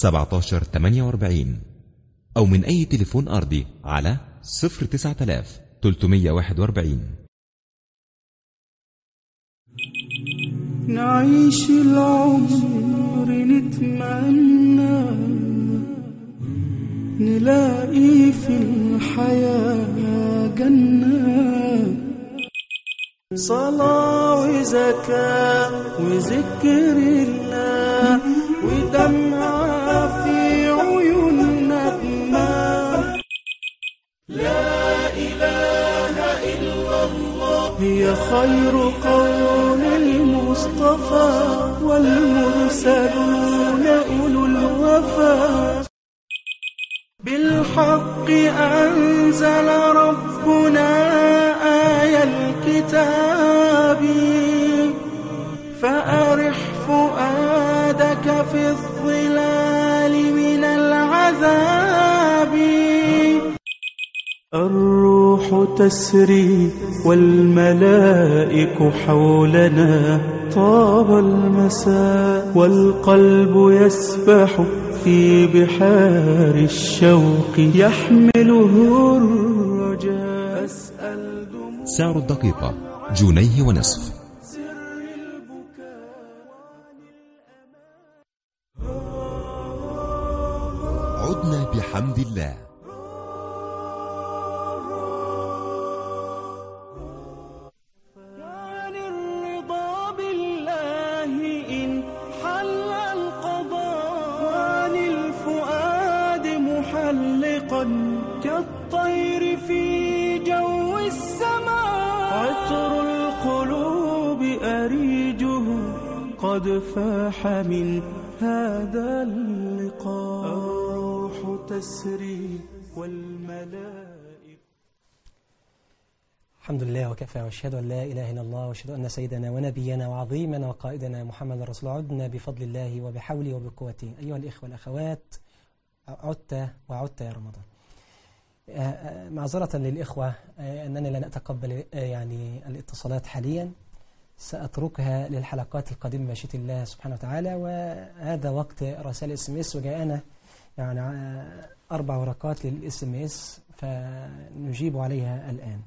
[SPEAKER 17] 1748 أو من أي تليفون أرضي على 09000 341
[SPEAKER 1] نعيش العمر نتمنى نلاقي في الحياة جنة صلاة وزكاة وذكر الله ودمعة في عيوننا بما لا إله إلا الله هي خير قول المصطفى والمرسلون أولو الوفا بالحق أنزل ربنا آية الكتاب فأرح فؤادك في الظلال من العذاب الروح تسري والملائك حولنا طاب المساء والقلب يسبح في بحار الشوق يحمله الرجاء أسأل
[SPEAKER 17] سعر الدقيقة جنيه ونصف عدنا بحمد الله
[SPEAKER 1] أريجه قد فاح من هذا اللقاء الروح تسري والملائكة
[SPEAKER 2] الحمد لله وكفى واشهد ان لا اله الا الله واشهد ان سيدنا ونبينا وعظيمنا وقائدنا محمد رسول الله عدنا بفضل الله وبحوله وبقوته ايها الاخوه والاخوات عدت وعدت يا رمضان آه، آه، معذرة للإخوة آه، أنني لن أتقبل آه، يعني الاتصالات حاليا سأتركها للحلقات القادمة بمشيئة الله سبحانه وتعالى وهذا وقت رسائل اس ام اس وجاءنا يعني آه، أربع ورقات للاس ام اس فنجيب عليها الآن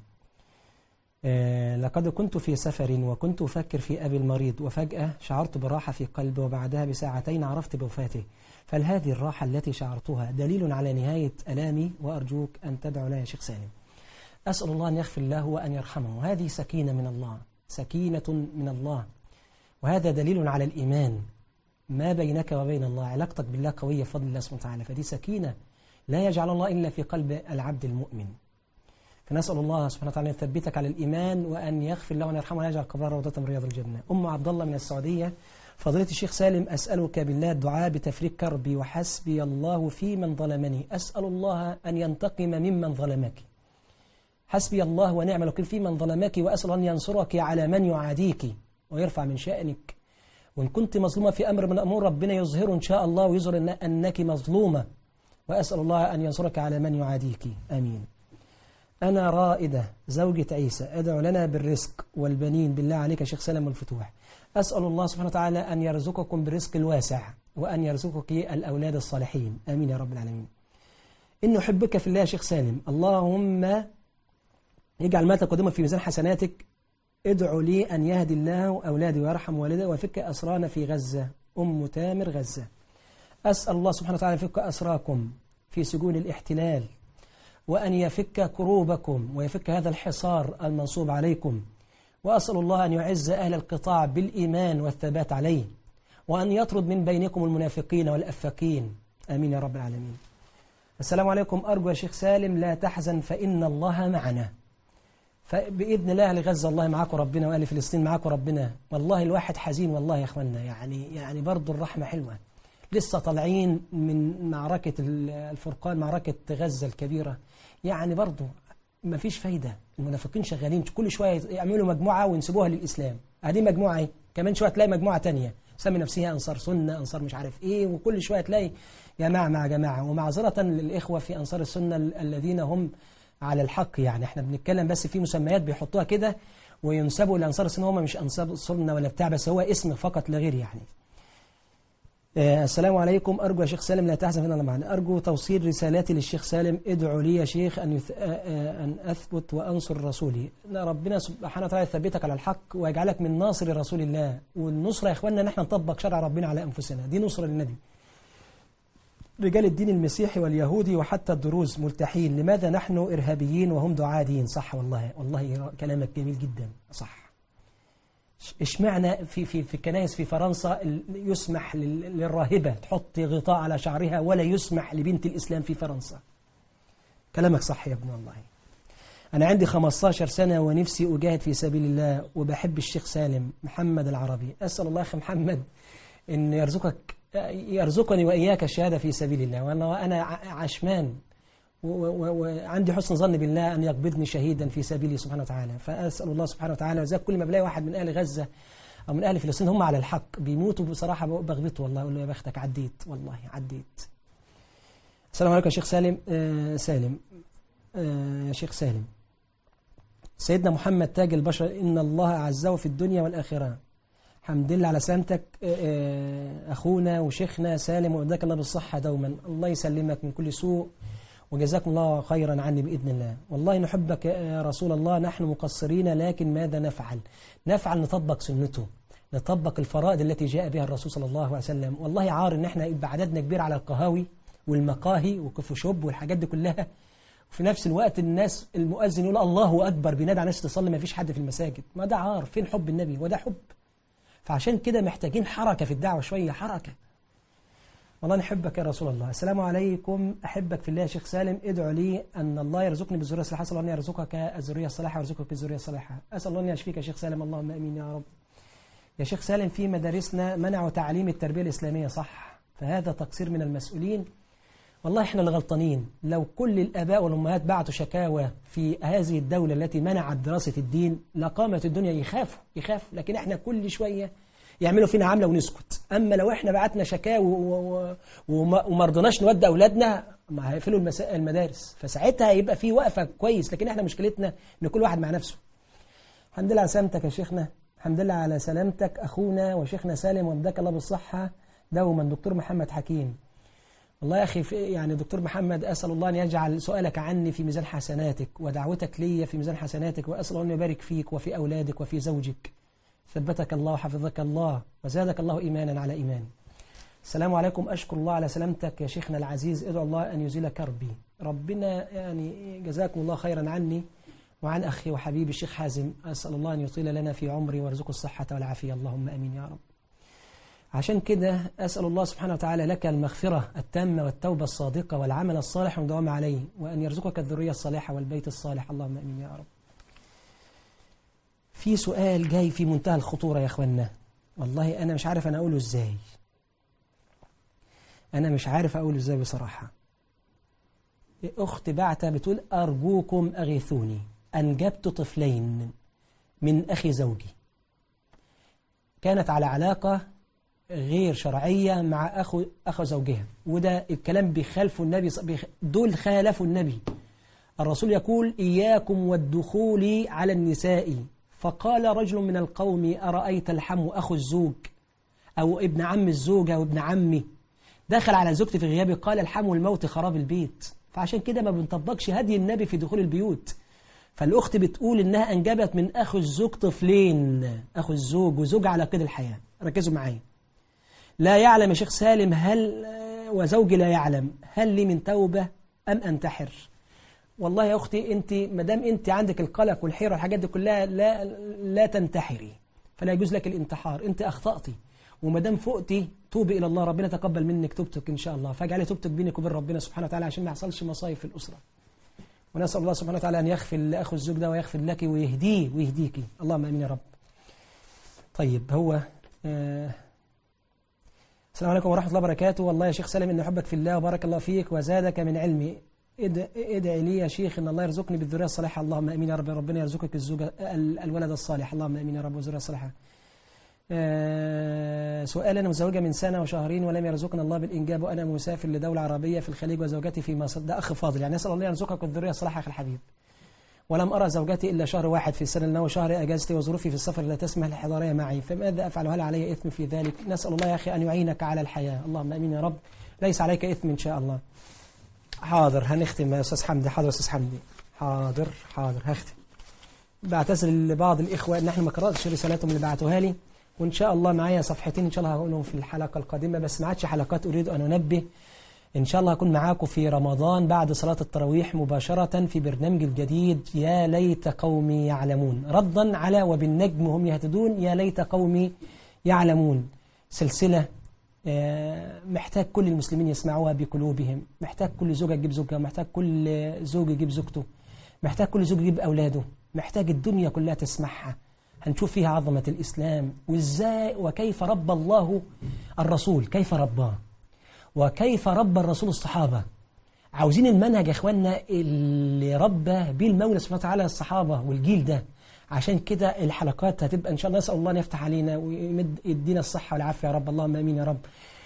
[SPEAKER 2] آه، لقد كنت في سفر وكنت أفكر في أبي المريض وفجأة شعرت براحة في قلبي وبعدها بساعتين عرفت بوفاته فهل هذه الراحة التي شعرتها دليل على نهاية ألامي وأرجوك أن تدعو لها يا شيخ سالم أسأل الله أن يغفر له وأن يرحمه هذه سكينة من الله سكينة من الله وهذا دليل على الإيمان ما بينك وبين الله علاقتك بالله قوية بفضل الله سبحانه وتعالى فدي سكينة لا يجعل الله إلا في قلب العبد المؤمن فنسأل الله سبحانه وتعالى أن يثبتك على الإيمان وأن يغفر له وأن يرحمه وأن يجعل قبره روضة من رياض الجنة أم عبد الله من السعودية فضيلة الشيخ سالم أسألك بالله الدعاء بتفريج كربي وحسبي الله في من ظلمني أسأل الله أن ينتقم ممن ظلمك حسبي الله ونعم الوكيل في من ظلمك وأسأل أن ينصرك على من يعاديك ويرفع من شأنك وإن كنت مظلومة في أمر من أمور ربنا يظهر إن شاء الله ويظهر إن- أنك مظلومة وأسأل الله أن ينصرك على من يعاديك آمين أنا رائدة زوجة عيسى أدعو لنا بالرزق والبنين بالله عليك يا شيخ سلام والفتوح أسأل الله سبحانه وتعالى أن يرزقكم برزق الواسع وأن يرزقك الأولاد الصالحين آمين يا رب العالمين إن أحبك في الله يا شيخ سالم اللهم يجعل ما تقدمه في ميزان حسناتك ادعو لي أن يهدي الله أولادي ويرحم والدي ويفك أسرانا في غزة أم تامر غزة أسأل الله سبحانه وتعالى يفك أسراكم في سجون الاحتلال وأن يفك كروبكم ويفك هذا الحصار المنصوب عليكم وأسأل الله أن يعز أهل القطاع بالإيمان والثبات عليه وأن يطرد من بينكم المنافقين والأفاكين آمين يا رب العالمين السلام عليكم أرجو يا شيخ سالم لا تحزن فإن الله معنا فبإذن الله أهل غزة الله معاكم ربنا وأهل فلسطين معاكم ربنا والله الواحد حزين والله يا أخوانا يعني يعني برضه الرحمة حلوة لسه طالعين من معركة الفرقان معركة غزة الكبيرة يعني برضه ما فيش فايدة المنافقين شغالين كل شوية يعملوا مجموعة وينسبوها للإسلام هذه مجموعة ايه كمان شوية تلاقي مجموعة تانية سمي نفسها أنصار سنة أنصار مش عارف إيه وكل شوية تلاقي جماعة مع جماعة ومعذرة للإخوة في أنصار السنة ال- الذين هم على الحق يعني احنا بنتكلم بس في مسميات بيحطوها كده وينسبوا لأنصار السنة هم مش أنصار سنة ولا بتاع بس هو اسم فقط لا غير يعني آه، السلام عليكم أرجو يا شيخ سالم لا تحزن فإن الله معنا أرجو توصيل رسالاتي للشيخ سالم ادعوا لي يا شيخ أن, يث... آه، آه، أن أثبت وأنصر رسولي إن ربنا سبحانه وتعالى يثبتك على الحق ويجعلك من ناصر رسول الله والنصرة يا إخواننا نحن نطبق شرع ربنا على أنفسنا دي نصرة للنبي رجال الدين المسيحي واليهودي وحتى الدروز ملتحين لماذا نحن إرهابيين وهم دعاة دين صح والله والله كلامك جميل جدا صح اشمعنى في في في الكنائس في فرنسا ال- يسمح لل- للراهبة تحط غطاء على شعرها ولا يسمح لبنت الإسلام في فرنسا كلامك صح يا ابن والله أنا عندي 15 سنة ونفسي أجاهد في سبيل الله وبحب الشيخ سالم محمد العربي أسأل الله أخي محمد أن يرزقك يرزقني وإياك الشهادة في سبيل الله وأنا أنا ع- عشمان و- و- وعندي حسن ظن بالله أن يقبضني شهيدا في سبيله سبحانه وتعالى فأسأل الله سبحانه وتعالى وزي كل ما بلاقي واحد من أهل غزة أو من أهل فلسطين هم على الحق بيموتوا بصراحة بغبطه والله أقول له يا بختك عديت والله عديت السلام عليكم يا شيخ سالم آه سالم آه يا شيخ سالم سيدنا محمد تاج البشر إن الله أعزه في الدنيا والآخرة الحمد لله على سلامتك آه، آه، أخونا وشيخنا سالم وإياك الله بالصحة دوما الله يسلمك من كل سوء وجزاكم الله خيرا عني بإذن الله والله نحبك يا رسول الله نحن مقصرين لكن ماذا نفعل نفعل نطبق سنته نطبق الفرائض التي جاء بها الرسول صلى الله عليه وسلم والله عار ان احنا يبقى عددنا كبير على القهاوي والمقاهي وكفو شوب والحاجات دي كلها وفي نفس الوقت الناس المؤذن يقول الله أكبر بينادي على الناس تصلي ما فيش حد في المساجد ما ده عار فين حب النبي وده حب فعشان كده محتاجين حركة في الدعوة شوية حركة والله نحبك يا رسول الله السلام عليكم أحبك في الله يا شيخ سالم ادعو لي أن الله يرزقني بالذرية الصالحة أسأل الله أن يرزقك الذرية الصالحة ويرزقك الذرية الصالحة أسأل الله أن يشفيك يا شيخ سالم اللهم أمين يا رب يا شيخ سالم في مدارسنا منعوا تعليم التربية الإسلامية صح فهذا تقصير من المسؤولين والله احنا اللي غلطانين لو كل الآباء والأمهات بعتوا شكاوى في هذه الدولة التي منعت دراسة الدين لقامت الدنيا يخافوا يخافوا لكن احنا كل شوية يعملوا فينا عملة ونسكت أما لو احنا بعتنا شكاوى و- و- وما وما رضناش نودي أولادنا ما هيقفلوا المسا- المدارس فساعتها يبقى في وقفة كويس لكن احنا مشكلتنا ان كل واحد مع نفسه الحمد لله على سلامتك يا شيخنا الحمد لله على سلامتك أخونا وشيخنا سالم وابداك الله بالصحة دوما دكتور محمد حكيم والله يا أخي في- يعني دكتور محمد أسأل الله أن يجعل سؤالك عني في ميزان حسناتك ودعوتك لي في ميزان حسناتك وأسأل الله أن يبارك فيك وفي أولادك وفي زوجك ثبتك الله وحفظك الله وزادك الله إيمانا على إيمان السلام عليكم أشكر الله على سلامتك يا شيخنا العزيز ادعو الله أن يزيل كربي ربنا يعني جزاكم الله خيرا عني وعن أخي وحبيبي الشيخ حازم أسأل الله أن يطيل لنا في عمري ويرزقه الصحة والعافية اللهم أمين يا رب عشان كده أسأل الله سبحانه وتعالى لك المغفرة التامة والتوبة الصادقة والعمل الصالح والدوام عليه وأن يرزقك الذرية الصالحة والبيت الصالح اللهم أمين يا رب في سؤال جاي في منتهى الخطورة يا أخوانا والله أنا مش عارف أنا أقوله إزاي أنا مش عارف أقوله إزاي بصراحة أخت بعتة بتقول أرجوكم أغيثوني أنجبت طفلين من أخي زوجي كانت على علاقة غير شرعية مع أخو, أخو زوجها وده الكلام بيخالفوا النبي بيخ- دول خالفوا النبي الرسول يقول إياكم والدخول على النساء فقال رجل من القوم أرأيت الحم أخو الزوج أو ابن عم الزوجة وابن عمي دخل على زوجتي في غيابي قال الحم الموت خراب البيت فعشان كده ما بنطبقش هدي النبي في دخول البيوت فالأخت بتقول إنها أنجبت من أخو الزوج طفلين أخو الزوج وزوج على قيد الحياة ركزوا معايا لا يعلم يا شيخ سالم هل وزوجي لا يعلم هل لي من توبة أم أنتحر والله يا أختي أنت مدام أنت عندك القلق والحيرة والحاجات دي كلها لا, لا تنتحري فلا يجوز لك الانتحار أنت أخطأتي ومدام فقتي توبي إلى الله ربنا تقبل منك توبتك إن شاء الله فاجعلي توبتك بينك وبين ربنا سبحانه وتعالى عشان ما يحصلش مصايب في الأسرة ونسأل الله سبحانه وتعالى أن يغفر لأخو الزوج ده ويغفر لك ويهديه ويهديكي اللهم أمين يا رب طيب هو آه السلام عليكم ورحمة الله وبركاته والله يا شيخ سالم إن أحبك في الله وبارك الله فيك وزادك من علمي اد- ادعي لي يا شيخ إن الله يرزقني بالذرية الصالحة اللهم أمين يا رب ربنا يرزقك الزوجة ال- الولد الصالح اللهم أمين يا رب والذرية الصالحة آه، سؤال أنا متزوجة من سنة وشهرين ولم يرزقنا الله بالإنجاب وأنا مسافر لدولة عربية في الخليج وزوجتي في مصر ده أخ فاضل يعني أسأل الله يرزقك الذرية الصالحة أخي الحبيب ولم أرى زوجتي إلا شهر واحد في السنة لأنه شهر أجازتي وظروفي في السفر لا تسمح للحضارية معي فماذا أفعل وهل علي إثم في ذلك نسأل الله يا أخي أن يعينك على الحياة اللهم أمين يا رب ليس عليك إثم إن شاء الله حاضر هنختم يا أستاذ حمدي حاضر يا أستاذ حمدي حاضر حاضر هختم بعتذر لبعض الإخوة إن احنا ما قرأتش رسالتهم اللي بعتوها لي وإن شاء الله معايا صفحتين إن شاء الله هقولهم في الحلقة القادمة بس ما عادش حلقات أريد أن أنبه إن شاء الله هكون معاكم في رمضان بعد صلاة التراويح مباشرة في برنامج الجديد يا ليت قومي يعلمون ردا على وبالنجم هم يهتدون يا ليت قومي يعلمون سلسلة آه، محتاج كل المسلمين يسمعوها بقلوبهم محتاج كل زوجة تجيب زوجها محتاج كل زوج يجيب زوجته محتاج كل زوج يجيب أولاده محتاج الدنيا كلها تسمعها هنشوف فيها عظمة الإسلام وإزاي وكيف ربى الله الرسول كيف رباه وكيف ربى الرسول الصحابة عاوزين المنهج يا اخوانا اللي ربى بيه المولى سبحانه وتعالى الصحابة والجيل ده عشان كده الحلقات هتبقى ان شاء الله نسأل الله ان يفتح علينا ويمد يدينا الصحة والعافية يا رب اللهم امين يا رب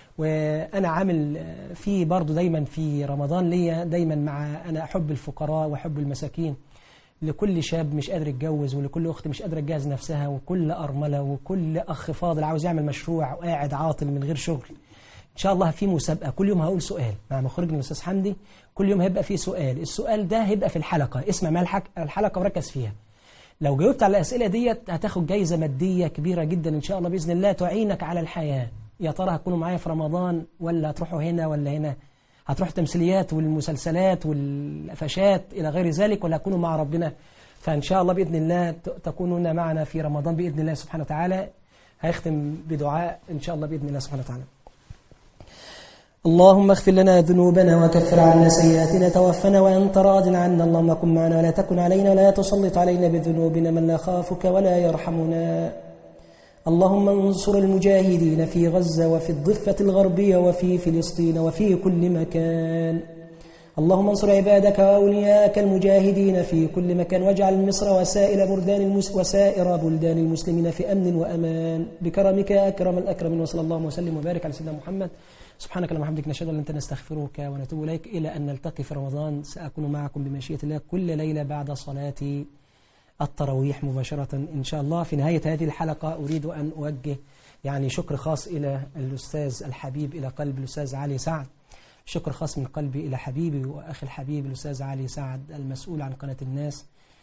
[SPEAKER 2] وانا عامل في برضو دايما في رمضان ليا دايما مع انا احب الفقراء واحب المساكين لكل شاب مش قادر يتجوز ولكل اخت مش قادره تجهز نفسها وكل ارمله وكل اخ فاضل عاوز يعمل مشروع وقاعد عاطل من غير شغل ان شاء الله في مسابقه كل يوم هقول سؤال مع مخرجنا الاستاذ حمدي كل يوم هيبقى فيه سؤال السؤال ده هيبقى في الحلقه اسمع معايا الحك- الحلقه وركز فيها لو جاوبت على الاسئله ديت هتاخد جايزه ماديه كبيره جدا ان شاء الله باذن الله تعينك على الحياه يا ترى هتكونوا معايا في رمضان ولا هتروحوا هنا ولا هنا هتروحوا تمثيليات والمسلسلات والقفشات الى غير ذلك ولا هتكونوا مع ربنا فان شاء الله باذن الله ت- تكونون معنا في رمضان باذن الله سبحانه وتعالى هيختم بدعاء ان شاء الله باذن الله سبحانه وتعالى اللهم اغفر لنا ذنوبنا وكفر عنا سيئاتنا توفنا وأنت راض عنا اللهم كن معنا ولا تكن علينا ولا تسلط علينا بذنوبنا من لا خافك ولا يرحمنا اللهم انصر المجاهدين في غزة وفي الضفة الغربية وفي فلسطين وفي كل مكان اللهم انصر عبادك وأولياءك المجاهدين في كل مكان واجعل مصر وسائر بلدان المس وسائر بلدان المسلمين في أمن وأمان بكرمك يا أكرم الأكرمين وصلى الله وسلم وبارك على سيدنا محمد سبحانك اللهم وبحمدك نشهد ان لا نستغفرك ونتوب اليك الى ان نلتقي في رمضان ساكون معكم بمشيئه الله كل ليله بعد صلاه التراويح مباشره ان شاء الله في نهايه هذه الحلقه اريد ان اوجه يعني شكر خاص الى الاستاذ الحبيب الى قلب الاستاذ علي سعد شكر خاص من قلبي الى حبيبي واخي الحبيب الاستاذ علي سعد المسؤول عن قناه الناس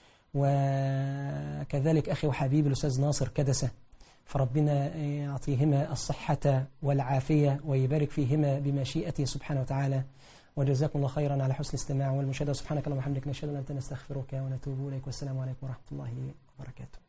[SPEAKER 2] وكذلك اخي وحبيبي الاستاذ ناصر كدسه فربنا يعطيهما الصحة والعافية ويبارك فيهما بمشيئته سبحانه وتعالى وجزاكم الله خيرا على حسن الاستماع والمشاهدة سبحانك اللهم وبحمدك نشهد أن لا نستغفرك ونتوب إليك والسلام عليكم ورحمة الله وبركاته